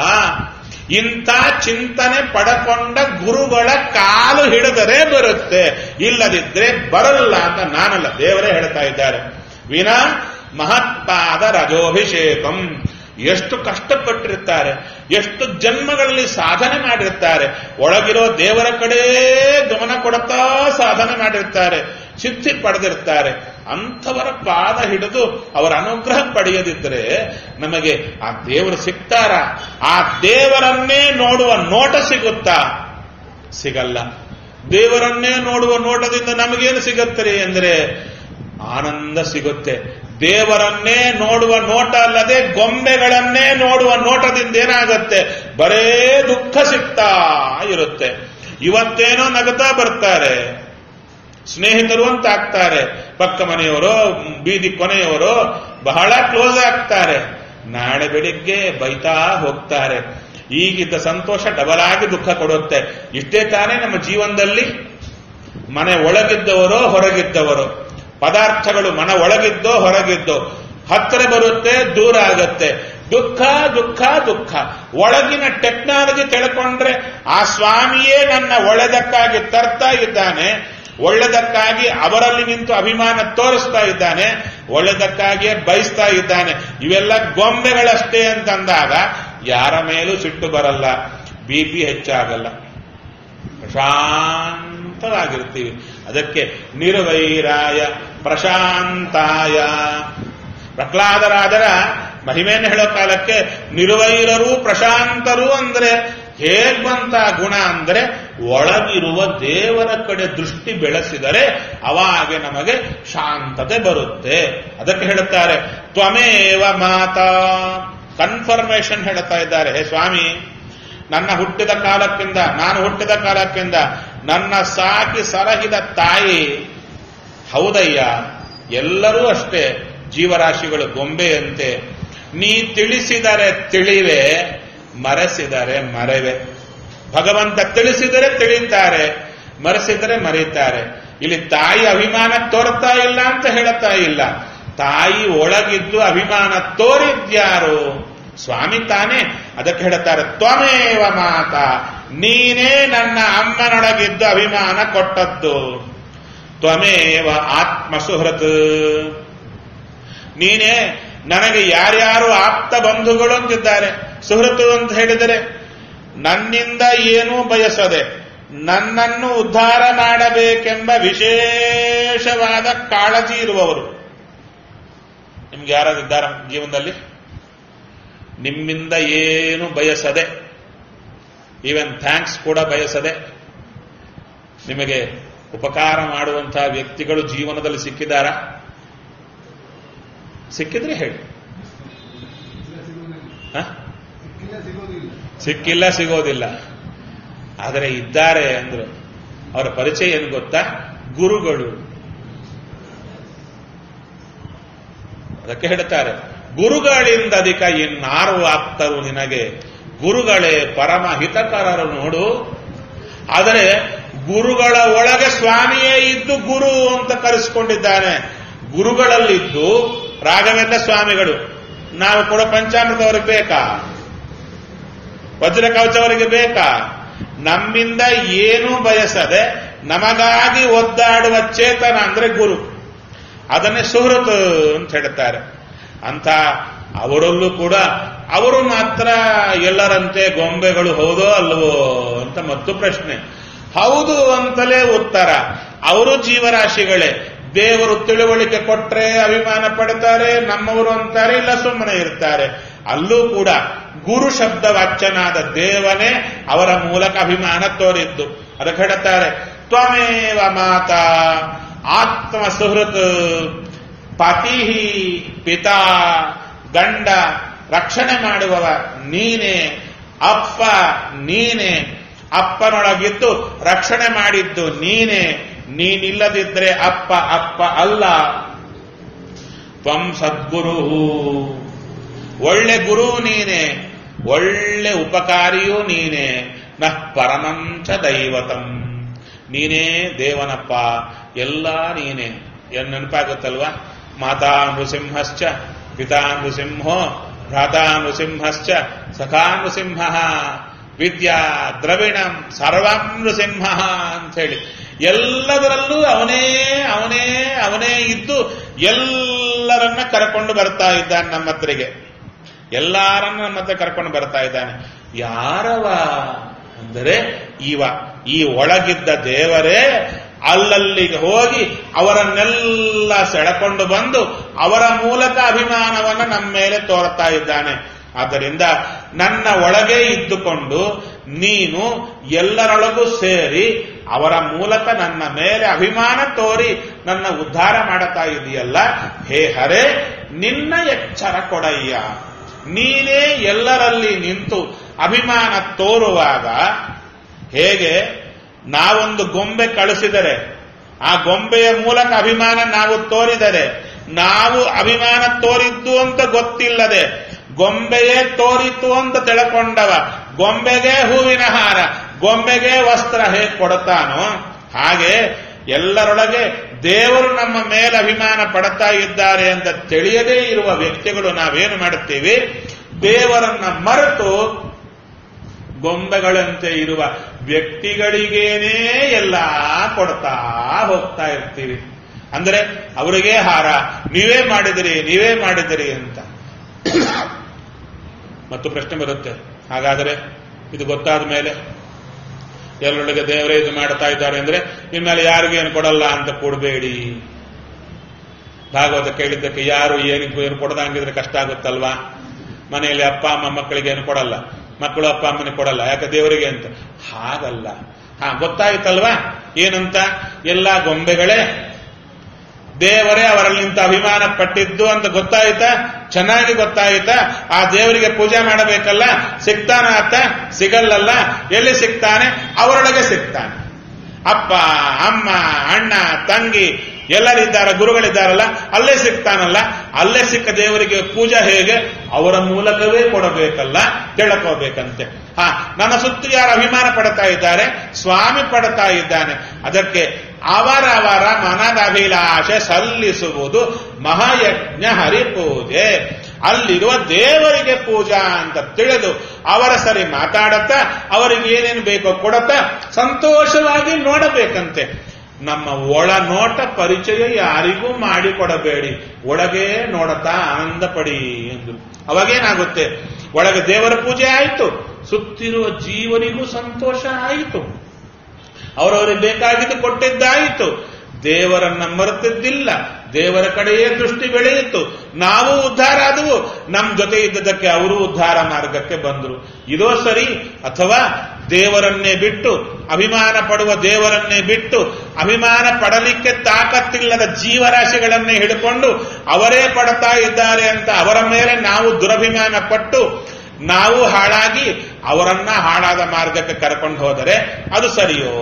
ಇಂಥ ಚಿಂತನೆ ಪಡಕೊಂಡ ಗುರುಗಳ ಕಾಲು ಹಿಡಿದರೆ ಬರುತ್ತೆ ಇಲ್ಲದಿದ್ರೆ ಬರಲ್ಲ ಅಂತ ನಾನಲ್ಲ ದೇವರೇ ಹೇಳ್ತಾ ಇದ್ದಾರೆ ವಿನಾ ಮಹತ್ಪಾದ ರಜೋಭಿಷೇಕಂ ಎಷ್ಟು ಕಷ್ಟಪಟ್ಟಿರ್ತಾರೆ ಎಷ್ಟು ಜನ್ಮಗಳಲ್ಲಿ ಸಾಧನೆ ಮಾಡಿರ್ತಾರೆ ಒಳಗಿರೋ ದೇವರ ಕಡೆ ಗಮನ ಕೊಡುತ್ತಾ ಸಾಧನೆ ಮಾಡಿರ್ತಾರೆ ಸಿದ್ಧಿ ಪಡೆದಿರ್ತಾರೆ ಅಂಥವರ ಪಾದ ಹಿಡಿದು ಅವರ ಅನುಗ್ರಹ ಪಡೆಯದಿದ್ದರೆ ನಮಗೆ ಆ ದೇವರು ಸಿಗ್ತಾರ ಆ ದೇವರನ್ನೇ ನೋಡುವ ನೋಟ ಸಿಗುತ್ತಾ ಸಿಗಲ್ಲ ದೇವರನ್ನೇ ನೋಡುವ ನೋಟದಿಂದ ನಮಗೇನು ಸಿಗುತ್ತದೆ ಅಂದರೆ ಆನಂದ ಸಿಗುತ್ತೆ ದೇವರನ್ನೇ ನೋಡುವ ನೋಟ ಅಲ್ಲದೆ ಗೊಂಬೆಗಳನ್ನೇ ನೋಡುವ ನೋಟದಿಂದ ಏನಾಗತ್ತೆ ಬರೇ ದುಃಖ ಸಿಗ್ತಾ ಇರುತ್ತೆ ಇವತ್ತೇನೋ ನಗತಾ ಬರ್ತಾರೆ ಸ್ನೇಹಿತರು ಅಂತ ಆಗ್ತಾರೆ ಪಕ್ಕ ಮನೆಯವರು ಬೀದಿ ಕೊನೆಯವರು ಬಹಳ ಕ್ಲೋಸ್ ಆಗ್ತಾರೆ ನಾಳೆ ಬೆಳಿಗ್ಗೆ ಬೈತಾ ಹೋಗ್ತಾರೆ ಈಗಿದ್ದ ಸಂತೋಷ ಡಬಲ್ ಆಗಿ ದುಃಖ ಕೊಡುತ್ತೆ ಇಷ್ಟೇ ತಾನೇ ನಮ್ಮ ಜೀವನದಲ್ಲಿ ಮನೆ ಒಳಗಿದ್ದವರೋ ಹೊರಗಿದ್ದವರು ಪದಾರ್ಥಗಳು ಮನ ಒಳಗಿದ್ದೋ ಹೊರಗಿದ್ದೋ ಹತ್ತಿರ ಬರುತ್ತೆ ದೂರ ಆಗತ್ತೆ ದುಃಖ ದುಃಖ ದುಃಖ ಒಳಗಿನ ಟೆಕ್ನಾಲಜಿ ತಿಳ್ಕೊಂಡ್ರೆ ಆ ಸ್ವಾಮಿಯೇ ನನ್ನ ಒಳ್ಳೆದಕ್ಕಾಗಿ ತರ್ತಾ ಇದ್ದಾನೆ ಒಳ್ಳೆದಕ್ಕಾಗಿ ಅವರಲ್ಲಿ ನಿಂತು ಅಭಿಮಾನ ತೋರಿಸ್ತಾ ಇದ್ದಾನೆ ಒಳ್ಳೆದಕ್ಕಾಗಿಯೇ ಬಯಸ್ತಾ ಇದ್ದಾನೆ ಇವೆಲ್ಲ ಗೊಂಬೆಗಳಷ್ಟೇ ಅಂತಂದಾಗ ಯಾರ ಮೇಲೂ ಸಿಟ್ಟು ಬರಲ್ಲ ಬಿ ಪಿ ಹೆಚ್ಚಾಗಲ್ಲ ಪ್ರಶಾಂತವಾಗಿರ್ತೀವಿ ಅದಕ್ಕೆ ನಿರ್ವೈರಾಯ ಪ್ರಶಾಂತಾಯ ಪ್ರಹ್ಲಾದರಾದರ ಮಹಿಮೆಯನ್ನು ಹೇಳೋ ಕಾಲಕ್ಕೆ ನಿರ್ವೈರರು ಪ್ರಶಾಂತರು ಅಂದ್ರೆ ಹೇಗ್ ಬಂತ ಗುಣ ಅಂದ್ರೆ ಒಳಗಿರುವ ದೇವರ ಕಡೆ ದೃಷ್ಟಿ ಬೆಳೆಸಿದರೆ ಅವಾಗೆ ನಮಗೆ ಶಾಂತತೆ ಬರುತ್ತೆ ಅದಕ್ಕೆ ಹೇಳುತ್ತಾರೆ ತ್ವಮೇವ ಮಾತಾ ಕನ್ಫರ್ಮೇಶನ್ ಹೇಳುತ್ತಾ ಇದ್ದಾರೆ ಹೇ ಸ್ವಾಮಿ ನನ್ನ ಹುಟ್ಟಿದ ಕಾಲಕ್ಕಿಂದ ನಾನು ಹುಟ್ಟಿದ ಕಾಲಕ್ಕಿಂದ ನನ್ನ ಸಾಕಿ ಸಲಹಿದ ತಾಯಿ ಹೌದಯ್ಯ ಎಲ್ಲರೂ ಅಷ್ಟೇ ಜೀವರಾಶಿಗಳು ಗೊಂಬೆಯಂತೆ ನೀ ತಿಳಿಸಿದರೆ ತಿಳಿವೆ ಮರೆಸಿದರೆ ಮರೆವೆ ಭಗವಂತ ತಿಳಿಸಿದರೆ ತಿಳಿತಾರೆ ಮರೆಸಿದರೆ ಮರೀತಾರೆ ಇಲ್ಲಿ ತಾಯಿ ಅಭಿಮಾನ ತೋರ್ತಾ ಇಲ್ಲ ಅಂತ ಹೇಳುತ್ತಾ ಇಲ್ಲ ತಾಯಿ ಒಳಗಿದ್ದು ಅಭಿಮಾನ ತೋರಿದ್ಯಾರು ಸ್ವಾಮಿ ತಾನೇ ಅದಕ್ಕೆ ಹೇಳುತ್ತಾರೆ ತ್ವಮೇವ ಮಾತ ನೀನೇ ನನ್ನ ಅಮ್ಮನೊಳಗಿದ್ದು ಅಭಿಮಾನ ಕೊಟ್ಟದ್ದು ತ್ವಮೇವ ಆತ್ಮ ಸುಹೃತ್ ನೀನೇ ನನಗೆ ಯಾರ್ಯಾರು ಆಪ್ತ ಬಂಧುಗಳು ಅಂತಿದ್ದಾರೆ ಸುಹೃತು ಅಂತ ಹೇಳಿದರೆ ನನ್ನಿಂದ ಏನೂ ಬಯಸದೆ ನನ್ನನ್ನು ಉದ್ಧಾರ ಮಾಡಬೇಕೆಂಬ ವಿಶೇಷವಾದ ಕಾಳಜಿ ಇರುವವರು ನಿಮ್ಗೆ ಯಾರಾದ್ರು ಇದ್ದಾರ ಜೀವನದಲ್ಲಿ ನಿಮ್ಮಿಂದ ಏನು ಬಯಸದೆ ಈವನ್ ಥ್ಯಾಂಕ್ಸ್ ಕೂಡ ಬಯಸದೆ ನಿಮಗೆ ಉಪಕಾರ ಮಾಡುವಂತಹ ವ್ಯಕ್ತಿಗಳು ಜೀವನದಲ್ಲಿ ಸಿಕ್ಕಿದಾರಾ ಸಿಕ್ಕಿದ್ರೆ ಹೇಳಿ ಹ? ಸಿಕ್ಕಿಲ್ಲ ಸಿಗೋದಿಲ್ಲ ಆದರೆ ಇದ್ದಾರೆ ಅಂದ್ರು ಅವರ ಪರಿಚಯ ಏನು ಗೊತ್ತಾ ಗುರುಗಳು ಅದಕ್ಕೆ ಹೇಳ್ತಾರೆ ಗುರುಗಳಿಂದ ಅಧಿಕ ಇನ್ನಾರು ಆಗ್ತರು ನಿನಗೆ ಗುರುಗಳೇ ಪರಮ ಹಿತಕರರು ನೋಡು ಆದರೆ ಗುರುಗಳ ಒಳಗೆ ಸ್ವಾಮಿಯೇ ಇದ್ದು ಗುರು ಅಂತ ಕರೆಸಿಕೊಂಡಿದ್ದಾನೆ ಗುರುಗಳಲ್ಲಿದ್ದು ರಾಘವೇಂದ್ರ ಸ್ವಾಮಿಗಳು ನಾವು ಕೂಡ ಪಂಚಾಮೃತ ಅವರಿಗೆ ಬೇಕಾ ವಜ್ರ ಕವಚ ಅವರಿಗೆ ಬೇಕಾ ನಮ್ಮಿಂದ ಏನೂ ಬಯಸದೆ ನಮಗಾಗಿ ಒದ್ದಾಡುವ ಚೇತನ ಅಂದ್ರೆ ಗುರು ಅದನ್ನೇ ಸುಹೃತ್ ಅಂತ ಹೇಳುತ್ತಾರೆ ಅಂತ ಅವರಲ್ಲೂ ಕೂಡ ಅವರು ಮಾತ್ರ ಎಲ್ಲರಂತೆ ಗೊಂಬೆಗಳು ಹೌದೋ ಅಲ್ವೋ ಅಂತ ಮತ್ತು ಪ್ರಶ್ನೆ ಹೌದು ಅಂತಲೇ ಉತ್ತರ ಅವರು ಜೀವರಾಶಿಗಳೇ ದೇವರು ತಿಳುವಳಿಕೆ ಕೊಟ್ರೆ ಅಭಿಮಾನ ಪಡ್ತಾರೆ ನಮ್ಮವರು ಅಂತಾರೆ ಇಲ್ಲ ಸುಮ್ಮನೆ ಇರ್ತಾರೆ ಅಲ್ಲೂ ಕೂಡ ಗುರು ಶಬ್ದ ವಾಚ್ಯನಾದ ದೇವನೇ ಅವರ ಮೂಲಕ ಅಭಿಮಾನ ತೋರಿದ್ದು ಅದಕ್ಕೆ ಹೇಳುತ್ತಾರೆ ತ್ವಮೇವ ಮಾತಾ ಆತ್ಮ ಸುಹೃತ್ ಪತಿ ಪಿತಾ ಗಂಡ ರಕ್ಷಣೆ ಮಾಡುವವ ನೀನೇ ಅಪ್ಪ ನೀನೇ ಅಪ್ಪನೊಳಗಿದ್ದು ರಕ್ಷಣೆ ಮಾಡಿದ್ದು ನೀನೇ ನೀನಿಲ್ಲದಿದ್ರೆ ಅಪ್ಪ ಅಪ್ಪ ಅಲ್ಲ ತ್ವಂ ಸದ್ಗುರು ಒಳ್ಳೆ ಗುರು ನೀನೆ ಒಳ್ಳೆ ಉಪಕಾರಿಯೂ ನೀನೆ ನಃ ಪರಮಂಚ ದೈವತಂ ನೀನೇ ದೇವನಪ್ಪ ಎಲ್ಲ ನೀನೆ ಏನ್ ನೆನಪಾಗುತ್ತಲ್ವಾ ಮಾತಾ ನೃಸಿಂಹಶ್ಚ ಪಿತಾ ನೃಸಿಂಹೋ ಭ್ರಾತಾ ನೃಸಿಂಹಶ್ಚ ಸಖಾ ನೃಸಿಂಹ ವಿದ್ಯಾ ದ್ರವಿಣಂ ಸರ್ವಂ ನೃಸಿಂಹ ಅಂಥೇಳಿ ಎಲ್ಲದರಲ್ಲೂ ಅವನೇ ಅವನೇ ಅವನೇ ಇದ್ದು ಎಲ್ಲರನ್ನ ಕರ್ಕೊಂಡು ಬರ್ತಾ ಇದ್ದಾನೆ ನಮ್ಮ ಹತ್ರಿಗೆ ಎಲ್ಲಾರನ್ನ ನಮ್ಮ ಹತ್ರ ಕರ್ಕೊಂಡು ಬರ್ತಾ ಇದ್ದಾನೆ ಯಾರವ ಅಂದರೆ ಇವ ಈ ಒಳಗಿದ್ದ ದೇವರೇ ಅಲ್ಲಲ್ಲಿಗೆ ಹೋಗಿ ಅವರನ್ನೆಲ್ಲ ಸೆಳೆಕೊಂಡು ಬಂದು ಅವರ ಮೂಲಕ ಅಭಿಮಾನವನ್ನು ನಮ್ಮ ಮೇಲೆ ತೋರ್ತಾ ಇದ್ದಾನೆ ಆದ್ದರಿಂದ ನನ್ನ ಒಳಗೆ ಇದ್ದುಕೊಂಡು ನೀನು ಎಲ್ಲರೊಳಗೂ ಸೇರಿ ಅವರ ಮೂಲಕ ನನ್ನ ಮೇಲೆ ಅಭಿಮಾನ ತೋರಿ ನನ್ನ ಉದ್ಧಾರ ಮಾಡುತ್ತಾ ಇದೆಯಲ್ಲ ಹೇ ಹರೇ ನಿನ್ನ ಎಚ್ಚರ ಕೊಡಯ್ಯ ನೀನೇ ಎಲ್ಲರಲ್ಲಿ ನಿಂತು ಅಭಿಮಾನ ತೋರುವಾಗ ಹೇಗೆ ನಾವೊಂದು ಗೊಂಬೆ ಕಳಿಸಿದರೆ ಆ ಗೊಂಬೆಯ ಮೂಲಕ ಅಭಿಮಾನ ನಾವು ತೋರಿದರೆ ನಾವು ಅಭಿಮಾನ ತೋರಿದ್ದು ಅಂತ ಗೊತ್ತಿಲ್ಲದೆ ಗೊಂಬೆಯೇ ತೋರಿತು ಅಂತ ತಿಳ್ಕೊಂಡವ ಗೊಂಬೆಗೆ ಹೂವಿನ ಹಾರ ಗೊಂಬೆಗೆ ವಸ್ತ್ರ ಹೇಗೆ ಕೊಡುತ್ತಾನೋ ಹಾಗೆ ಎಲ್ಲರೊಳಗೆ ದೇವರು ನಮ್ಮ ಮೇಲೆ ಅಭಿಮಾನ ಪಡುತ್ತಾ ಇದ್ದಾರೆ ಅಂತ ತಿಳಿಯದೇ ಇರುವ ವ್ಯಕ್ತಿಗಳು ನಾವೇನು ಮಾಡುತ್ತೀವಿ ದೇವರನ್ನ ಮರೆತು ಗೊಂಬೆಗಳಂತೆ ಇರುವ ವ್ಯಕ್ತಿಗಳಿಗೇನೇ ಎಲ್ಲ ಕೊಡ್ತಾ ಹೋಗ್ತಾ ಇರ್ತೀವಿ ಅಂದರೆ ಅವರಿಗೇ ಹಾರ ನೀವೇ ಮಾಡಿದಿರಿ ನೀವೇ ಮಾಡಿದಿರಿ ಅಂತ ಮತ್ತು ಪ್ರಶ್ನೆ ಬರುತ್ತೆ ಹಾಗಾದರೆ ಇದು ಗೊತ್ತಾದ ಮೇಲೆ ಎಲ್ಲರೊಳಗೆ ದೇವರೇ ಇದು ಮಾಡ್ತಾ ಇದ್ದಾರೆ ಅಂದ್ರೆ ಇನ್ಮೇಲೆ ಯಾರಿಗೂ ಏನು ಕೊಡಲ್ಲ ಅಂತ ಕೊಡಬೇಡಿ ಭಾಗವತ ಕೇಳಿದ್ದಕ್ಕೆ ಯಾರು ಏನಿಗೂ ಏನು ಕೊಡದಂಗಿದ್ರೆ ಕಷ್ಟ ಆಗುತ್ತಲ್ವಾ ಮನೆಯಲ್ಲಿ ಅಪ್ಪ ಅಮ್ಮ ಮಕ್ಕಳಿಗೆ ಏನು ಕೊಡಲ್ಲ ಮಕ್ಕಳು ಅಪ್ಪ ಅಮ್ಮನಿಗೆ ಕೊಡಲ್ಲ ಯಾಕೆ ದೇವರಿಗೆ ಅಂತ ಹಾಗಲ್ಲ ಹಾ ಗೊತ್ತಾಯ್ತಲ್ವಾ ಏನಂತ ಎಲ್ಲ ಗೊಂಬೆಗಳೇ ದೇವರೇ ಅವರಲ್ಲಿಂತ ಅಭಿಮಾನ ಪಟ್ಟಿದ್ದು ಅಂತ ಗೊತ್ತಾಯ್ತಾ ಚೆನ್ನಾಗಿ ಗೊತ್ತಾಯ್ತಾ ಆ ದೇವರಿಗೆ ಪೂಜೆ ಮಾಡಬೇಕಲ್ಲ ಸಿಗ್ತಾನ ಆತ ಸಿಗಲ್ಲಲ್ಲ ಎಲ್ಲಿ ಸಿಗ್ತಾನೆ ಅವರೊಳಗೆ ಸಿಗ್ತಾನೆ ಅಪ್ಪ ಅಮ್ಮ ಅಣ್ಣ ತಂಗಿ ಎಲ್ಲರಿದ್ದಾರೆ ಗುರುಗಳಿದ್ದಾರಲ್ಲ ಅಲ್ಲೇ ಸಿಗ್ತಾನಲ್ಲ ಅಲ್ಲೇ ಸಿಕ್ಕ ದೇವರಿಗೆ ಪೂಜಾ ಹೇಗೆ ಅವರ ಮೂಲಕವೇ ಕೊಡಬೇಕಲ್ಲ ತಿಳ್ಕೋಬೇಕಂತೆ ಹಾ ನನ್ನ ಸುತ್ತು ಯಾರು ಅಭಿಮಾನ ಪಡ್ತಾ ಇದ್ದಾರೆ ಸ್ವಾಮಿ ಪಡ್ತಾ ಇದ್ದಾನೆ ಅದಕ್ಕೆ ಅವರವರ ಮನದ ಅಭಿಲಾಷೆ ಸಲ್ಲಿಸುವುದು ಮಹಾಯಜ್ಞ ಹರಿಪೂಜೆ ಅಲ್ಲಿರುವ ದೇವರಿಗೆ ಪೂಜಾ ಅಂತ ತಿಳಿದು ಅವರ ಸರಿ ಮಾತಾಡತ್ತಾ ಅವರಿಗೆ ಏನೇನು ಬೇಕೋ ಕೊಡತ್ತಾ ಸಂತೋಷವಾಗಿ ನೋಡಬೇಕಂತೆ ನಮ್ಮ ಒಳ ನೋಟ ಪರಿಚಯ ಯಾರಿಗೂ ಮಾಡಿಕೊಡಬೇಡಿ ಒಳಗೆ ನೋಡತಾ ಆನಂದ ಪಡಿ ಎಂದು ಅವಾಗೇನಾಗುತ್ತೆ ಒಳಗೆ ದೇವರ ಪೂಜೆ ಆಯಿತು ಸುತ್ತಿರುವ ಜೀವನಿಗೂ ಸಂತೋಷ ಆಯಿತು ಅವರವರಿಗೆ ಬೇಕಾಗಿದ್ದು ಕೊಟ್ಟಿದ್ದಾಯಿತು ದೇವರನ್ನ ಮರೆತಿದ್ದಿಲ್ಲ ದೇವರ ಕಡೆಯೇ ದೃಷ್ಟಿ ಬೆಳೆಯಿತು ನಾವು ಉದ್ಧಾರ ಆದವು ನಮ್ಮ ಜೊತೆ ಇದ್ದದಕ್ಕೆ ಅವರು ಉದ್ಧಾರ ಮಾರ್ಗಕ್ಕೆ ಬಂದರು ಇದೋ ಸರಿ ಅಥವಾ ದೇವರನ್ನೇ ಬಿಟ್ಟು ಅಭಿಮಾನ ಪಡುವ ದೇವರನ್ನೇ ಬಿಟ್ಟು ಅಭಿಮಾನ ಪಡಲಿಕ್ಕೆ ತಾಕತ್ತಿಲ್ಲದ ಜೀವರಾಶಿಗಳನ್ನೇ ಹಿಡ್ಕೊಂಡು ಅವರೇ ಪಡ್ತಾ ಇದ್ದಾರೆ ಅಂತ ಅವರ ಮೇಲೆ ನಾವು ದುರಭಿಮಾನ ಪಟ್ಟು ನಾವು ಹಾಳಾಗಿ ಅವರನ್ನ ಹಾಳಾದ ಮಾರ್ಗಕ್ಕೆ ಕರ್ಕೊಂಡು ಹೋದರೆ ಅದು ಸರಿಯೋ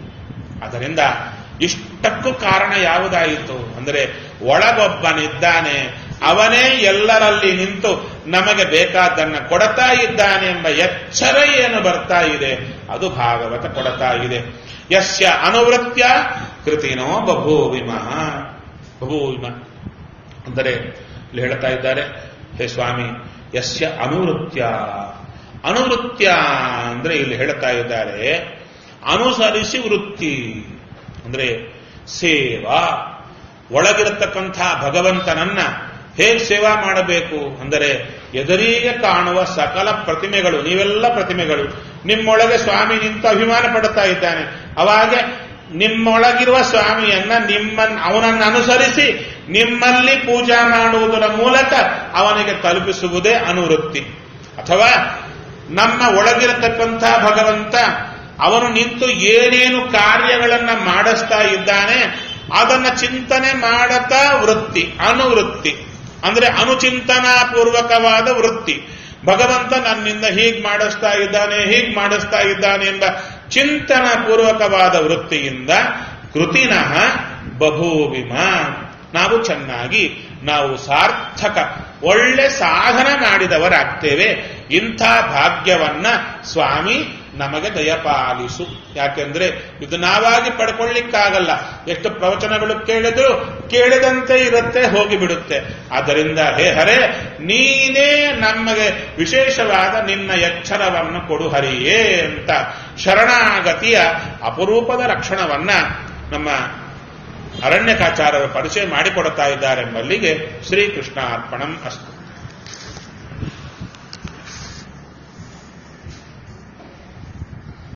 ಅದರಿಂದ ಇಷ್ಟಕ್ಕೂ ಕಾರಣ ಯಾವುದಾಯಿತು ಅಂದರೆ ಒಳಗೊಬ್ಬನಿದ್ದಾನೆ ಅವನೇ ಎಲ್ಲರಲ್ಲಿ ನಿಂತು ನಮಗೆ ಬೇಕಾದ್ದನ್ನ ಕೊಡತಾ ಇದ್ದಾನೆ ಎಂಬ ಎಚ್ಚರ ಏನು ಬರ್ತಾ ಇದೆ ಅದು ಭಾಗವತ ಕೊಡತಾ ಇದೆ ಯಸ್ಯ ಅನುವೃತ್ಯ ಕೃತಿನೋ ಬಭೂವಿಮಃ ಬಭೂವಿಮ ಅಂದರೆ ಇಲ್ಲಿ ಹೇಳ್ತಾ ಇದ್ದಾರೆ ಹೇ ಸ್ವಾಮಿ ಯಸ್ಯ ಅನುವೃತ್ಯ ಅನುವೃತ್ಯ ಅಂದ್ರೆ ಇಲ್ಲಿ ಹೇಳ್ತಾ ಇದ್ದಾರೆ ಅನುಸರಿಸಿ ವೃತ್ತಿ ಅಂದ್ರೆ ಸೇವಾ ಒಳಗಿರತಕ್ಕಂಥ ಭಗವಂತನನ್ನ ಹೇಗೆ ಸೇವಾ ಮಾಡಬೇಕು ಅಂದರೆ ಎದುರಿಗೆ ಕಾಣುವ ಸಕಲ ಪ್ರತಿಮೆಗಳು ನೀವೆಲ್ಲ ಪ್ರತಿಮೆಗಳು ನಿಮ್ಮೊಳಗೆ ಸ್ವಾಮಿ ನಿಂತು ಅಭಿಮಾನ ಪಡುತ್ತಾ ಇದ್ದಾನೆ ಅವಾಗ ನಿಮ್ಮೊಳಗಿರುವ ಸ್ವಾಮಿಯನ್ನ ನಿಮ್ಮನ್ನ ಅವನನ್ನು ಅನುಸರಿಸಿ ನಿಮ್ಮಲ್ಲಿ ಪೂಜಾ ಮಾಡುವುದರ ಮೂಲಕ ಅವನಿಗೆ ತಲುಪಿಸುವುದೇ ಅನುವೃತ್ತಿ ಅಥವಾ ನಮ್ಮ ಒಳಗಿರತಕ್ಕಂಥ ಭಗವಂತ ಅವನು ನಿಂತು ಏನೇನು ಕಾರ್ಯಗಳನ್ನ ಮಾಡಿಸ್ತಾ ಇದ್ದಾನೆ ಅದನ್ನ ಚಿಂತನೆ ಮಾಡತಾ ವೃತ್ತಿ ಅನುವೃತ್ತಿ ಅಂದ್ರೆ ಅನುಚಿಂತನಾ ಪೂರ್ವಕವಾದ ವೃತ್ತಿ ಭಗವಂತ ನನ್ನಿಂದ ಹೀಗ್ ಮಾಡಿಸ್ತಾ ಇದ್ದಾನೆ ಹೀಗ್ ಮಾಡಿಸ್ತಾ ಇದ್ದಾನೆ ಎಂಬ ಚಿಂತನ ಪೂರ್ವಕವಾದ ವೃತ್ತಿಯಿಂದ ಕೃತಿನಃ ಬಭೂವಿಮ ನಾವು ಚೆನ್ನಾಗಿ ನಾವು ಸಾರ್ಥಕ ಒಳ್ಳೆ ಸಾಧನ ಮಾಡಿದವರಾಗ್ತೇವೆ ಇಂಥ ಭಾಗ್ಯವನ್ನ ಸ್ವಾಮಿ ನಮಗೆ ದಯಪಾಲಿಸು ಯಾಕೆಂದ್ರೆ ಇದು ನಾವಾಗಿ ಪಡ್ಕೊಳ್ಳಿಕ್ಕಾಗಲ್ಲ ಎಷ್ಟು ಪ್ರವಚನಗಳು ಕೇಳಿದ್ರು ಕೇಳಿದಂತೆ ಇರುತ್ತೆ ಹೋಗಿಬಿಡುತ್ತೆ ಆದ್ದರಿಂದ ಹೇ ಹರೇ ನೀನೇ ನಮಗೆ ವಿಶೇಷವಾದ ನಿನ್ನ ಎಚ್ಚರವನ್ನು ಕೊಡು ಹರಿಯೇ ಅಂತ ಶರಣಾಗತಿಯ ಅಪರೂಪದ ಲಕ್ಷಣವನ್ನ ನಮ್ಮ ಅರಣ್ಯಕಾಚಾರರು ಪರಿಚಯ ಮಾಡಿಕೊಡುತ್ತಾ ಇದ್ದಾರೆಂಬಲ್ಲಿಗೆ ಶ್ರೀಕೃಷ್ಣ ಅರ್ಪಣಂ ಅಸ್ತು